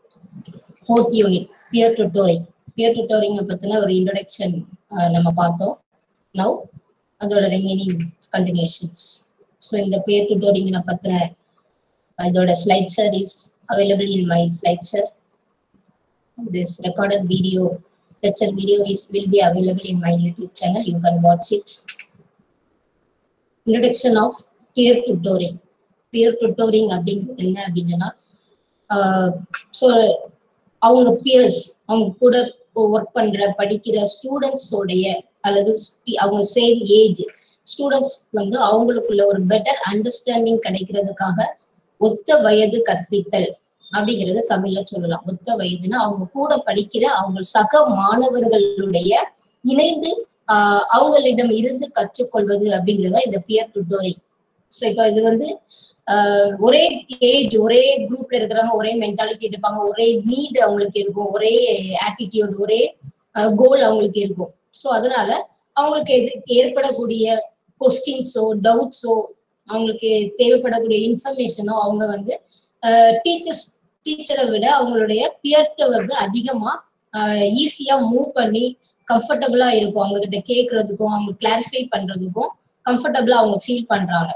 fourth unit peer tutoring peer டுட்டோரிங்கை பற்றின ஒரு இன்ட்ரொடக்ஷன் நம்ம பார்த்தோம் நவ் அதோட ரிமைனிங் கண்டினியூஷன்ஸ் ஸோ இந்த பியர் டுட்டோரிங்கை பற்றின இதோட SlideShare is available in my SlideShare this recorded video lecture video is will be available in my youtube channel you can watch it introduction of peer tutoring peer tutoring அப்படிங்கிறது என்ன அப்படின்னா so அவங்க piers அவங்க கூட work பண்ற படிக்கிற ஸ்டூடெண்ட்ஸோடைய அல்லது அவங்க சேம் ஏஜ் ஸ்டூடெண்ட்ஸ் வந்து அவங்களுக்குள்ள ஒரு பெட்டர் அண்டர்ஸ்டாண்டிங் கிடைக்கிறதுக்காக ஒத்த வயது கற்பித்தல் அப்படிங்கறத தமிழ்ல சொல்லலாம் ஒத்த வயதுன்னா அவங்க கூட படிக்கிற அவங்க சக மாணவர்களுடைய இணைந்து ஆஹ் அவங்களிடம் இருந்து கற்றுக்கொள்வது அப்படிங்கறத இந்த பியர் டுட்டோரிங் ஸோ இப்போ இது வந்து ஆஹ் ஒரே ஏஜ் ஒரே குரூப்ல இருக்கிறவங்க ஒரே மென்டாலிட்டி இருப்பாங்க ஒரே நீட் அவங்களுக்கு இருக்கும் ஒரே ஆட்டிடியூட் ஒரே கோல் அவங்களுக்கு இருக்கும் ஸோ அதனால அவங்களுக்கு எது ஏற்படக்கூடிய கொஸ்டின்ஸோ டவுட்ஸோ அவங்களுக்கு தேவைப்படக்கூடிய இன்ஃபர்மேஷனோ அவங்க வந்து டீச்சர்ஸ் டீச்சரை விட அவங்களுடைய பியர்ட்ட வந்து அதிகமா ஈஸியா மூவ் பண்ணி கம்ஃபர்டபுளா இருக்கும் அவங்க கிட்ட கேட்கறதுக்கும் அவங்க கிளாரிஃபை பண்றதுக்கும் கம்ஃபர்டபுளா அவங்க ஃபீல் பண்றாங்க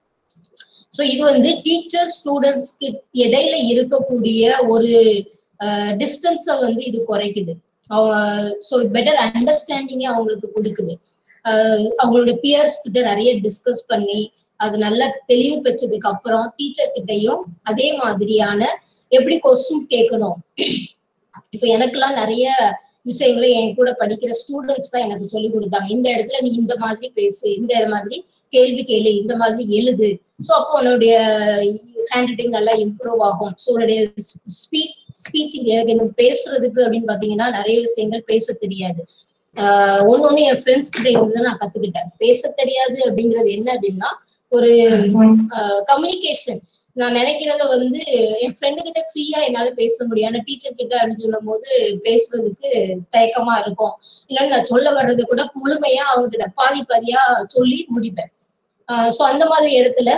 ஸோ இது வந்து டீச்சர் ஸ்டூடெண்ட்ஸ்க்கு இடையில இருக்கக்கூடிய ஒரு டிஸ்டன்ஸை வந்து இது குறைக்குது அவங்க ஸோ பெட்டர் அண்டர்ஸ்டாண்டிங்கை அவங்களுக்கு கொடுக்குது அவங்களோட பியர்ஸ் கிட்ட நிறைய டிஸ்கஸ் பண்ணி அது நல்லா தெளிவு பெற்றதுக்கு அப்புறம் டீச்சர் கிட்டையும் அதே மாதிரியான எப்படி கொஸ்டின்ஸ் கேட்கணும் இப்ப எனக்கெல்லாம் நிறைய விஷயங்களை என் கூட படிக்கிற ஸ்டூடெண்ட்ஸ் தான் எனக்கு சொல்லி கொடுத்தாங்க இந்த இடத்துல நீ இந்த மாதிரி பேசு இந்த மாதிரி கேள்வி கேளு இந்த மாதிரி எழுது ஸோ அப்போ உன்னுடைய ஹேண்ட் ரைட்டிங் நல்லா இம்ப்ரூவ் ஆகும் ஸோ உன்னுடைய ஸ்பீக் ஸ்பீச்சிங் எனக்கு பேசுறதுக்கு அப்படின்னு பாத்தீங்கன்னா நிறைய விஷயங்கள் பேச தெரியாது ஆஹ் ஒன்னு ஒண்ணு என் ஃப்ரெண்ட்ஸ் கிட்ட இருந்து நான் கத்துக்கிட்டேன் பேச தெரியாது அப்படிங்கிறது என்ன அப்படின்னா ஒரு கம்யூனிகேஷன் நான் நினைக்கிறத வந்து என் ஃப்ரெண்டு கிட்ட ஃப்ரீயா என்னால பேச முடியும் ஆனா டீச்சர் கிட்ட அப்படின்னு சொல்லும் போது பேசுறதுக்கு தயக்கமா இருக்கும் இல்லைன்னு நான் சொல்ல வர்றது கூட முழுமையா அவங்க கிட்ட பாதி பாதியா சொல்லி முடிப்பேன் ஸோ அந்த மாதிரி இடத்துல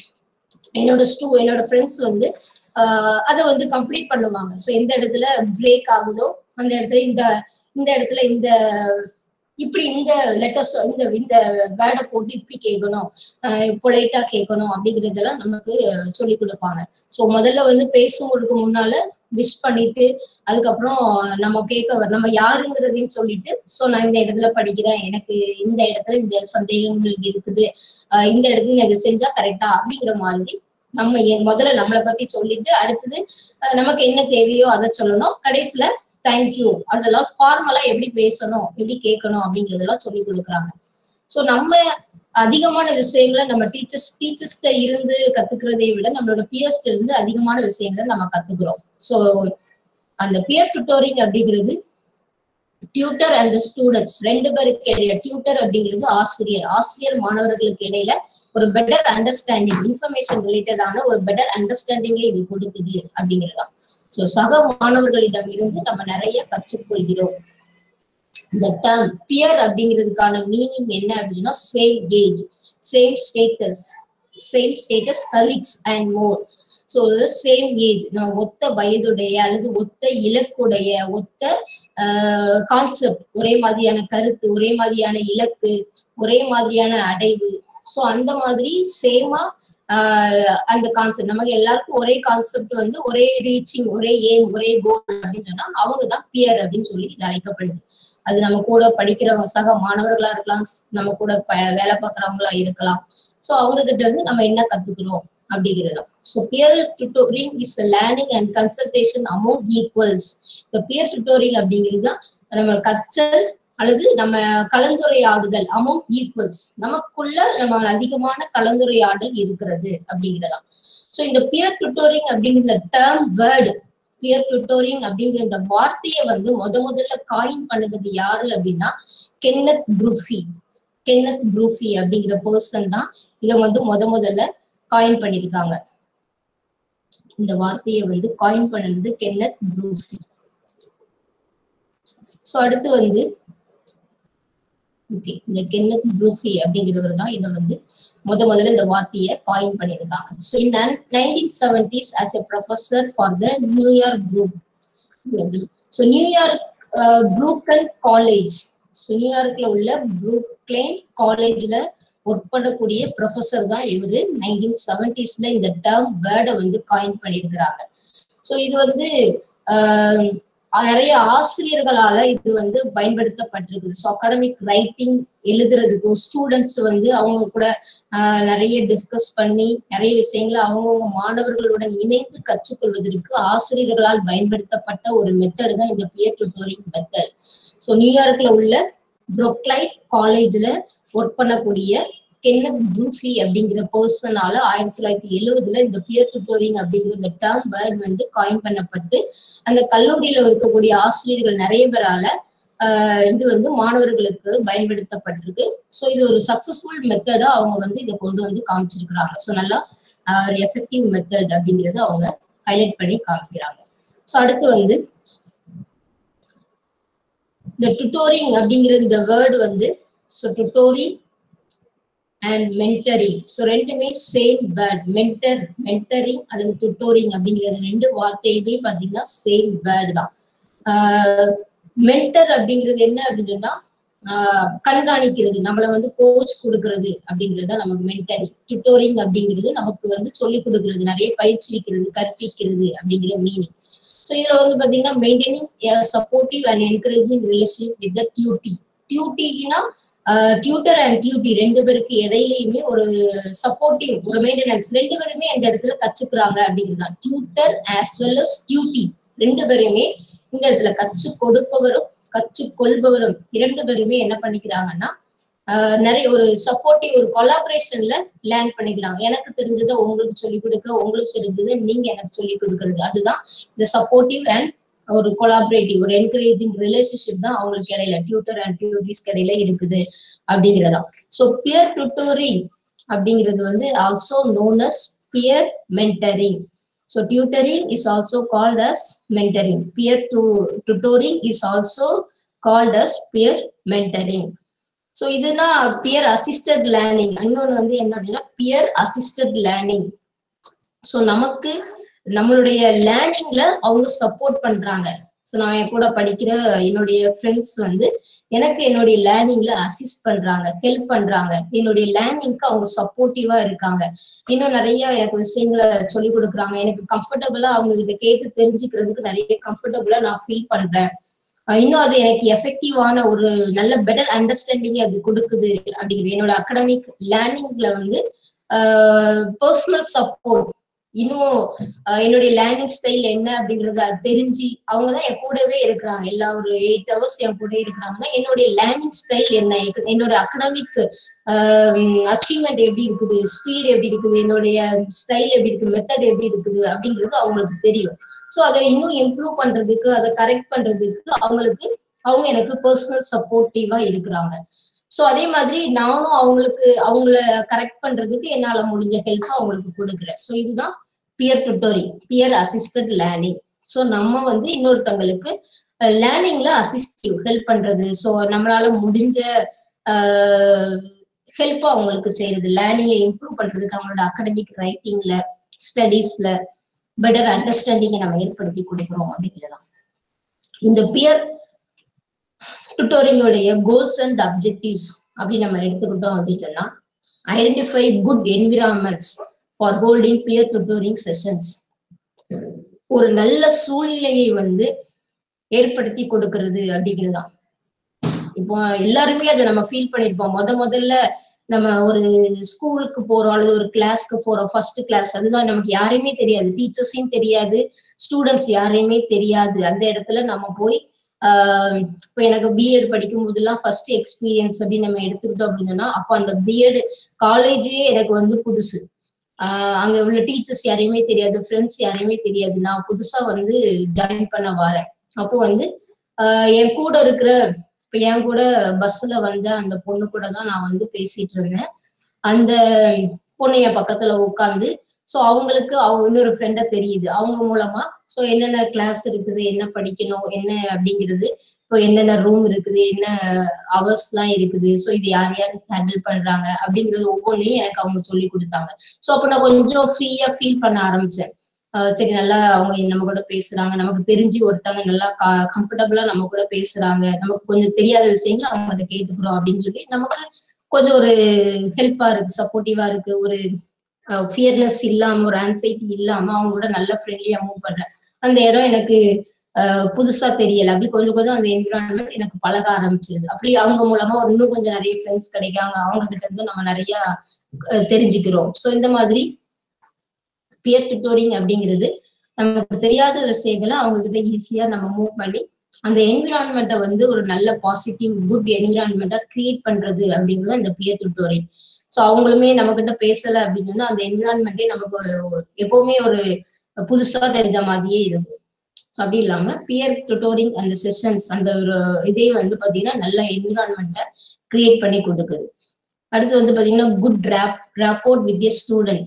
என்னோட ஸ்டூ என்னோட ஃப்ரெண்ட்ஸ் வந்து அதை வந்து கம்ப்ளீட் பண்ணுவாங்க ஸோ எந்த இடத்துல பிரேக் ஆகுதோ அந்த இடத்துல இந்த இந்த இடத்துல இந்த இப்படி இந்த லெட்டர்ஸ் இந்த இந்த வேர்டை போட்டு இப்படி கேட்கணும் பொலைட்டா கேட்கணும் அப்படிங்கறதெல்லாம் நமக்கு சொல்லி கொடுப்பாங்க ஸோ முதல்ல வந்து பேசுவதற்கு முன்னால விஷ் பண்ணிட்டு அதுக்கப்புறம் நம்ம கேட்க நம்ம யாருங்கிறதையும் சொல்லிட்டு ஸோ நான் இந்த இடத்துல படிக்கிறேன் எனக்கு இந்த இடத்துல இந்த சந்தேகங்கள் இருக்குது இந்த இடத்துல எனக்கு செஞ்சா கரெக்டா அப்படிங்கிற மாதிரி நம்ம முதல்ல நம்மளை பத்தி சொல்லிட்டு அடுத்தது நமக்கு என்ன தேவையோ அதை சொல்லணும் கடைசியில தேங்க்யூ அதெல்லாம் ஃபார்மலா எப்படி பேசணும் எப்படி கேட்கணும் அப்படிங்கறதெல்லாம் சொல்லி கொடுக்குறாங்க ஸோ நம்ம அதிகமான விஷயங்களை நம்ம டீச்சர்ஸ் டீச்சர்ஸ்ட இருந்து கத்துக்கிறதை விட நம்மளோட பியர்ஸ்ட இருந்து அதிகமான விஷயங்களை நம்ம கத்துக்கிறோம் ஸோ அந்த பியர் டுட்டோரிங் அப்படிங்கிறது டியூட்டர் அண்ட் ஸ்டூடெண்ட்ஸ் ரெண்டு பேருக்கு இடையில டியூட்டர் அப்படிங்கிறது ஆசிரியர் ஆசிரியர் மாணவர்களுக்கு இடையில ஒரு பெட்டர் அண்டர்ஸ்டாண்டிங் இன்ஃபர்மேஷன் ரிலேட்டடான ஒரு பெட்டர் அண்டர்ஸ்டாண்டிங்கை இது கொடுக்குது அப்படிங்கிறதுதான் ஸோ சக மாணவர்களிடம் இருந்து நம்ம நிறைய கற்றுக்கொள்கிறோம் இந்த டேர்ம் பியர் அப்படிங்கிறதுக்கான மீனிங் என்ன அப்படின்னா same age same status same status colleagues and more so same age நம்ம ஒத்த வயதுடைய அல்லது ஒத்த இலக்குடைய ஒத்த கான்செப்ட் ஒரே மாதிரியான கருத்து ஒரே மாதிரியான இலக்கு ஒரே மாதிரியான அடைவு ஸோ அந்த மாதிரி சேமா அந்த கான்செப்ட் நமக்கு எல்லாருக்கும் ஒரே கான்செப்ட் வந்து ஒரே ரீச்சிங் ஒரே ஏம் ஒரே கோல் அப்படின்னு சொன்னா அவங்க தான் பியர் அப்படின்னு சொல்லி இது அழைக்கப்படுது அது நம்ம கூட படிக்கிறவங்க சக மாணவர்களா இருக்கலாம் நம்ம கூட வேலை பார்க்குறவங்களா இருக்கலாம் ஸோ அவங்க கிட்ட இருந்து நம்ம என்ன கத்துக்கிறோம் அப்படிங்கிறது so peer tutoring is learning and consultation amount equals இந்த பியர் டுட்டோரிங் அப்படிங்கிறது தான் நம்ம கற்றல் அல்லது நம்ம கலந்துரையாடுதல் அமௌண்ட் ஈக்குவல்ஸ் நமக்குள்ள நம்ம அதிகமான கலந்துரையாடல் இருக்கிறது அப்படிங்கிறதா ஸோ இந்த பியர் டுட்டோரிங் அப்படிங்கிற டேர்ம் வேர்டு பியர் டுட்டோரிங் அப்படிங்கிற இந்த வார்த்தையை வந்து முத முதல்ல காயின் பண்ணுறது யாரு அப்படின்னா கென்னத் ப்ரூஃபி கென்னத் ப்ரூஃபி அப்படிங்கிற பர்சன் தான் இதை வந்து முத முதல்ல காயின் பண்ணியிருக்காங்க இந்த வார்த்தையை வந்து காயின் பண்ணது கென்னத் ப்ரூஃபி ஸோ அடுத்து வந்து ஓகே இந்த கென்னத் ப்ரூஃபி அப்படிங்கிறவர் தான் இதை வந்து முத முதல்ல இந்த வார்த்தையை காயின் பண்ணியிருக்காங்க so in nineteen seventies as a professor for the New York group so New York Brooklyn college so நியூயார்க்ல உள்ள ப்ரூக்லைன் காலேஜ்ல ஒர்க் பண்ணக்கூடிய ப்ரொஃபஸர் தான் இவரு நைன்டீன் செவன்டிஸ்ல இந்த டேர்ம் வேர்டை வந்து காயின் பண்ணியிருக்கிறாங்க ஸோ இது வந்து ஆஹ், நிறைய ஆசிரியர்களால இது வந்து பயன்படுத்தப்பட்டிருக்குது ஸோ அகாடமிக் ரைட்டிங் எழுதுறதுக்கு ஸ்டூடெண்ட்ஸ் வந்து அவங்க கூட ஆஹ், நிறைய டிஸ்கஸ் பண்ணி நிறைய விஷயங்களை அவங்கவுங்க மாணவர்களுடன் இணைந்து கற்றுக்கொள்வதற்கு ஆசிரியர்களால் பயன்படுத்தப்பட்ட ஒரு மெத்தட் தான் இந்த பியர் டுட்டோரிங் மெத்தட் ஸோ நியூயார்க்ல உள்ள ப்ரொக்லைட் காலேஜ்ல ஒர்க் பண்ணக்கூடிய கென்னத் ப்ரூஃபி அப்படிங்கிற பர்சனால ஆயிரத்தி தொள்ளாயிரத்தி எழுவதுல இந்த பியர் டுட்டோரிங் அப்படிங்கிற இந்த டேர்ம் வேர்ட் வந்து காயின் பண்ணப்பட்டு அந்த கல்லூரியில இருக்கக்கூடிய ஆசிரியர்கள் நிறைய பேரால ஆஹ் இது வந்து மாணவர்களுக்கு பயன்படுத்தப்பட்டிருக்கு ஸோ இது ஒரு சக்சஸ்ஃபுல் மெத்தடா அவங்க வந்து இதை கொண்டு வந்து காமிச்சிருக்கிறாங்க ஸோ நல்லா ஆஹ் ஒரு எஃபெக்டிவ் மெத்தட் அப்படிங்கறத அவங்க ஹைலைட் பண்ணி காமிக்கிறாங்க ஸோ அடுத்து வந்து இந்த டுட்டோரிங் அப்படிங்கிற இந்த வேர்டு வந்து so tutoring and mentoring so ரெண்டுமே சேம் வேர்ட் மென்டர் மென்டரிங் அல்லது டுட்டோரிங் அப்படிங்கிறது ரெண்டு வார்த்தையுமே பார்த்தீங்கன்னா சேம் வேர்டு தான் மென்டர் அப்படிங்கிறது என்ன அப்படின்னு சொன்னா ஆஹ் கண்காணிக்கிறது நம்மள வந்து கோச் கொடுக்கறது அப்படிங்கிறது தான் நமக்கு மென்டரிங் டுட்டோரிங் அப்படிங்கிறது நமக்கு வந்து சொல்லி கொடுக்கறது நிறைய பயிற்சிக்கிறது கற்பிக்கிறது அப்படிங்கிற மீனிங் ஸோ இதுல வந்து பாத்தீங்கன்னா maintaining supportive and encouraging relation with the tutee டியூட்டினா டியூட்டர் அண்ட் டியூட்டி ரெண்டு பேருக்கு இடையிலயுமே ஒரு சப்போர்ட்டிவ் ஒரு மெயின்டெனன்ஸ் ரெண்டு பேருமே இந்த இடத்துல கத்துக்கிறாங்க அப்படிங்கிறது தான் tutor as well as tutee ரெண்டு பேருமே இந்த இடத்துல கற்று கொடுப்பவரும் கற்று கொள்பவரும் இரண்டு பேருமே என்ன பண்ணிக்கிறாங்கன்னா ஆஹ் நிறைய ஒரு சப்போர்ட்டிவ் ஒரு கொலாபரேஷன்ல லேர்ன் பண்ணிக்கிறாங்க எனக்கு தெரிஞ்சதை உங்களுக்கு சொல்லிக் கொடுக்க உங்களுக்கு தெரிஞ்சதை நீங்க எனக்கு சொல்லிக் கொடுக்கறது அதுதான் இந்த சப்போர்ட்டிவ் அண்ட் ஒரு கொலாபரேட்டிவ் ஒரு என்கரேஜிங் ரிலேஷன்ஷிப் தான் அவங்களுக்கு இடையில டியூட்டர் அண்ட் டியூட்டிஸ்க்கு இடையில இருக்குது அப்படிங்கிறதா ஸோ பியர் டுட்டோரிங் அப்படிங்கிறது வந்து also known as peer mentoring so tutoring is also called as mentoring peer to tutoring is also called as peer mentoring so இதுனா பியர் அசிஸ்டட் லேர்னிங் இன்னொன்று வந்து என்ன அப்படின்னா பியர் அசிஸ்டட் லேர்னிங் ஸோ நமக்கு நம்மளுடைய லேர்னிங்ல அவங்க சப்போர்ட் பண்றாங்க ஸோ நான் என் கூட படிக்கிற என்னுடைய ஃப்ரெண்ட்ஸ் வந்து எனக்கு என்னுடைய லேர்னிங்ல அசிஸ்ட் பண்றாங்க ஹெல்ப் பண்றாங்க என்னுடைய லேர்னிங்க்கு அவங்க சப்போர்ட்டிவா இருக்காங்க இன்னும் நிறைய எனக்கு விஷயங்களை சொல்லி கொடுக்குறாங்க எனக்கு கம்ஃபர்டபுளா அவங்க கிட்ட கேட்டு தெரிஞ்சுக்கிறதுக்கு நிறைய கம்ஃபர்டபுளா நான் ஃபீல் பண்றேன் அஹ் இன்னும் அது எனக்கு எஃபெக்டிவான ஒரு நல்ல பெட்டர் அண்டர்ஸ்டாண்டிங் அது கொடுக்குது அப்படிங்கிறது என்னோட அகடமிக் லேர்னிங்ல வந்து பர்சனல் சப்போர்ட் இன்னும் அஹ் என்னுடைய லேர்னிங் ஸ்டைல் என்ன அப்படிங்கறத தெரிஞ்சு அவங்க தான் என் கூடவே இருக்கிறாங்க எல்லா ஒரு எயிட் ஹவர்ஸ் என் கூட இருக்கிறாங்கன்னா என்னுடைய லேர்னிங் ஸ்டைல் என்ன எனக்கு- என்னோட அகடமிக் அச்சீவ்மெண்ட் எப்படி இருக்குது ஸ்பீட் எப்படி இருக்குது என்னுடைய ஸ்டைல் எப்படி இருக்குது மெத்தட் எப்படி இருக்குது அப்படிங்கிறது அவங்களுக்கு தெரியும் ஸோ அதை இன்னும் இம்ப்ரூவ் பண்றதுக்கு அதை கரெக்ட் பண்றதுக்கு அவங்களுக்கு அவங்க எனக்கு பர்சனல் சப்போர்ட்டிவா இருக்கிறாங்க ஸோ அதே மாதிரி நானும் அவங்களுக்கு அவங்கள கரெக்ட் பண்றதுக்கு என்னால முடிஞ்ச ஹெல்ப் அவங்களுக்கு கொடுக்குறேன் ஸோ இதுதான் peer tutoring peer assisted learning so நம்ம வந்து இன்னொருத்தவங்களுக்கு லேர்னிங்ல அசிஸ்டிவ் ஹெல்ப் பண்றது ஸோ நம்மளால முடிஞ்ச ஹெல்ப் அவங்களுக்கு செய்யறது லேர்னிங்கை இம்ப்ரூவ் பண்றதுக்கு அவங்களோட அகடமிக் ரைட்டிங்ல ஸ்டடீஸ்ல பெட்டர் அண்டர்ஸ்டாண்டிங்கை நம்ம ஏற்படுத்தி கொடுக்குறோம் அப்படிங்கிறதான் இந்த பியர் டுட்டோரிங்கோடைய கோல்ஸ் அண்ட் அப்ஜெக்டிவ்ஸ் அப்படி நம்ம எடுத்துக்கிட்டோம் அப்படின்னா identify good environments for holding peer tutoring sessions ஒரு நல்ல சூழ்நிலையை வந்து ஏற்படுத்தி கொடுக்கிறது அப்படிங்கிறதுதான் இப்போ எல்லாருமே அதை நம்ம ஃபீல் பண்ணிருப்போம் முத முதல்ல நம்ம ஒரு ஸ்கூலுக்கு போறோம் அல்லது ஒரு கிளாஸ்க்கு போறோம் ஃபர்ஸ்ட் கிளாஸ் அதுதான் நமக்கு யாரையுமே தெரியாது டீச்சர்ஸையும் தெரியாது ஸ்டூடெண்ட்ஸ் யாரையுமே தெரியாது அந்த இடத்துல நம்ம போய் ஆஹ் இப்போ எனக்கு பிஎட் படிக்கும் போதெல்லாம் ஃபர்ஸ்ட் எக்ஸ்பீரியன்ஸ் அப்படின்னு நம்ம எடுத்துக்கிட்டோம் அப்படின்னா அப்போ அந்த பிஎட் காலேஜே எனக்கு வந்து புதுசு ஆஹ் அங்க உள்ள டீச்சர்ஸ் யாரையுமே தெரியாது ஃப்ரெண்ட்ஸ் யாரையுமே தெரியாது நான் புதுசா வந்து ஜாயின் பண்ண வரேன் அப்போ வந்து ஆஹ் என் கூட இருக்கிற இப்ப என் கூட பஸ்ல வந்த அந்த பொண்ணு கூட தான் நான் வந்து பேசிட்டு இருந்தேன் அந்த பொண்ணு என் பக்கத்துல உட்காந்து ஸோ அவங்களுக்கு அவங்க இன்னொரு ஃப்ரெண்டா தெரியுது அவங்க மூலமா ஸோ என்னென்ன கிளாஸ் இருக்குது என்ன படிக்கணும் என்ன அப்படிங்கிறது இப்போ என்னென்ன ரூம் இருக்குது என்ன ஹவர்ஸ் எல்லாம் இருக்குது ஸோ இது யார் யார் ஹேண்டில் பண்றாங்க அப்படிங்கிறது ஒவ்வொன்றையும் எனக்கு அவங்க சொல்லி கொடுத்தாங்க ஸோ அப்போ நான் கொஞ்சம் ஃப்ரீயா ஃபீல் பண்ண ஆரம்பிச்சேன் ஆஹ் சரி நல்லா அவங்க நம்ம கூட பேசுறாங்க நமக்கு தெரிஞ்சு ஒருத்தவங்க நல்லா கம்ஃபர்டபுளா நம்ம கூட பேசுறாங்க நமக்கு கொஞ்சம் தெரியாத விஷயங்களை அவங்ககிட்ட கேட்டுக்கிறோம் அப்படின்னு சொல்லி நமக்கு கொஞ்சம் ஒரு ஹெல்ப்பா இருக்கு சப்போர்ட்டிவா இருக்கு ஒரு ஃபியர்னஸ் இல்லாம ஒரு ஆன்சைட்டி இல்லாம அவங்க கூட நல்லா ஃப்ரெண்ட்லியா மூவ் பண்றேன் அந்த இடம் எனக்கு ஆஹ் புதுசா தெரியல அப்படி கொஞ்சம் கொஞ்சம் அந்த என்விரான்மெண்ட் எனக்கு பழக ஆரம்பிச்சிருது அப்படி அவங்க மூலமா ஒரு இன்னும் கொஞ்சம் நிறைய ஃப்ரெண்ட்ஸ் கிடைக்காங்க அவங்க கிட்ட இருந்து நம்ம நிறைய அஹ் தெரிஞ்சுக்கிறோம் ஸோ இந்த மாதிரி பியர் டியூட்டோரிங் அப்படிங்கிறது நமக்கு தெரியாத விஷயங்களை அவங்க கிட்ட ஈஸியா நம்ம மூவ் பண்ணி அந்த என்விரான்மெண்ட்டை வந்து ஒரு நல்ல பாசிட்டிவ் குட் என்விரான்மெண்ட்டா கிரியேட் பண்றது அப்படிங்கிறது இந்த பியர் டியூட்டோரிங் ஸோ அவங்களுமே நம்ம கிட்ட பேசல அப்படின்னு சொன்னா அந்த என்விரான்மெண்ட்டே நமக்கு ஒரு- எப்பவுமே ஒரு புதுசா தெரிஞ்ச மாதிரியே இருக்கும் ஸோ அப்படி இல்லாம பியர் டியூட்டோரிங் அந்த செஷன்ஸ் அந்த ஒரு இதே வந்து பாத்தீங்கன்னா நல்ல என்விரான்மெண்ட்டை கிரியேட் பண்ணி கொடுக்குது அடுத்து வந்து பாத்தீங்கன்னா good rap rapport with a student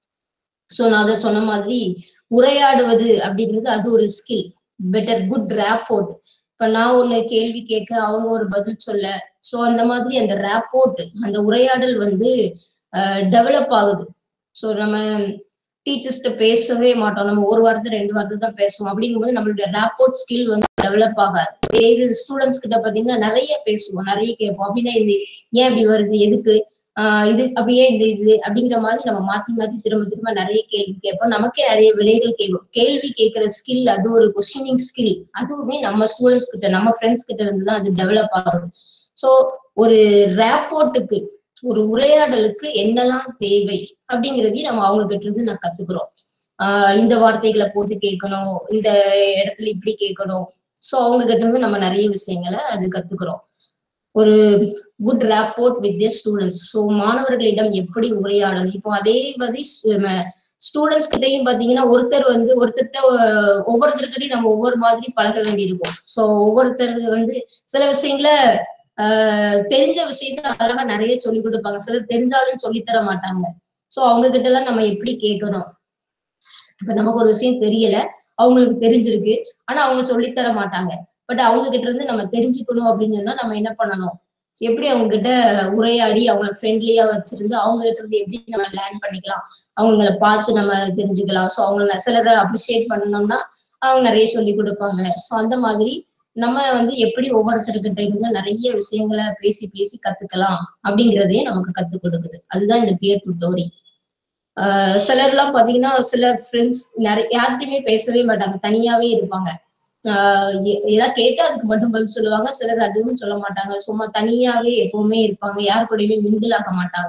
so நான் அதை சொன்ன மாதிரி உரையாடுவது அப்படிங்கிறது அது ஒரு ஸ்கில் பெட்டர் குட் ரேப்போர்ட் இப்ப நான் ஒண்ணு கேள்வி கேட்க அவங்க ஒரு பதில் சொல்ல ஸோ அந்த மாதிரி அந்த ரேப்போர்ட் அந்த உரையாடல் வந்து டெவலப் ஆகுது ஸோ நம்ம டீச்சர்ஸ்கிட்ட பேசவே மாட்டோம் நம்ம ஒரு வாரத்தை ரெண்டு வாரத்தை தான் பேசுவோம் அப்படிங்கும்போது நம்மளுடைய ரேப்போர்ட் ஸ்கில் வந்து டெவலப் ஆகாது இதே இது ஸ்டூடெண்ட்ஸ் கிட்ட பாத்தீங்கன்னா நிறைய பேசுவோம் நிறைய கேட்போம் அப்படின்னா இது ஏன் இப்படி வருது எதுக்கு ஆஹ் இது அப்படியே இந்த இது அப்படிங்கிற மாதிரி நம்ம மாத்தி மாத்தி திரும்ப திரும்ப நிறைய கேள்வி கேட்போம் நமக்கே நிறைய விடைகள் கேட்கும் கேள்வி கேட்கிற ஸ்கில் அது ஒரு கொஸ்டினிங் ஸ்கில் அதுவுமே நம்ம ஸ்டூடெண்ட்ஸ் கிட்ட நம்ம ஃப்ரெண்ட்ஸ் கிட்ட இருந்து தான் அது டெவலப் ஆகுது ஸோ ஒரு ரேப்போர்ட்டுக்கு ஒரு உரையாடலுக்கு என்னெல்லாம் தேவை அப்படிங்கிறதையும் நம்ம அவங்க கிட்ட இருந்து நான் கத்துக்கிறோம் ஆஹ் இந்த வார்த்தைகளை போட்டு கேட்கணும் இந்த இடத்துல இப்படி கேட்கணும் ஸோ அவங்க கிட்ட இருந்து நம்ம நிறைய விஷயங்களை அது கத்துக்கிறோம் ஒரு good rapport with the students so மாணவர்களிடம் எப்படி உரையாடணும் இப்போ அதே மாதிரி ஸ்டூடெண்ட்ஸ் கிட்டையும் பாத்தீங்கன்னா ஒருத்தர் வந்து ஒருத்தர்கிட்ட அஹ், ஒவ்வொருத்தர்கிட்டையும் நம்ம ஒவ்வொரு மாதிரி பழக வேண்டியிருக்கும் ஸோ ஒவ்வொருத்தர் வந்து சில விஷயங்கள ஆஹ், தெரிஞ்ச விஷயத்த அழகா நிறைய சொல்லி கொடுப்பாங்க சிலர் தெரிஞ்சாலும் சொல்லித் தர மாட்டாங்க ஸோ அவங்க கிட்ட எல்லாம் நம்ம எப்படி கேட்கணும் இப்ப நமக்கு ஒரு விஷயம் தெரியல அவங்களுக்கு தெரிஞ்சிருக்கு ஆனா அவங்க சொல்லித் தர மாட்டாங்க பட் அவங்க கிட்ட இருந்து நம்ம தெரிஞ்சுக்கணும் அப்படின்னு சொன்னா நம்ம என்ன பண்ணணும் எப்படி அவங்க கிட்ட உரையாடி அவங்கள ஃப்ரெண்ட்லியா வச்சிருந்து அவங்க கிட்ட இருந்து எப்படி நம்ம லேர்ன் பண்ணிக்கலாம் அவங்கள பார்த்து நம்ம தெரிஞ்சுக்கலாம் ஸோ அவங்கள சிலரை அப்ரிஷியேட் பண்ணணும்னா அவங்க நிறைய சொல்லி கொடுப்பாங்க ஸோ அந்த மாதிரி நம்ம வந்து எப்படி ஒவ்வொருத்தர்கிட்ட இருந்து நிறைய விஷயங்களை பேசி பேசி கத்துக்கலாம் அப்படிங்கிறதையும் நமக்கு கத்துக் கொடுக்குது அதுதான் இந்த பியர் டுட்டோரி ஆஹ் சிலர்லாம் பாத்தீங்கன்னா சில ஃப்ரெண்ட்ஸ் நிறைய யார்கிட்டயுமே பேசவே மாட்டாங்க தனியாவே இருப்பாங்க ஆஹ் எ- ஏதாவது கேட்டா அதுக்கு மட்டும் பதில் சொல்லுவாங்க சிலர் அதுவும் சொல்ல மாட்டாங்க சும்மா தனியாவே எப்பவுமே இருப்பாங்க யார் கூடயுமே மிங்கிள் ஆக மாட்டாங்க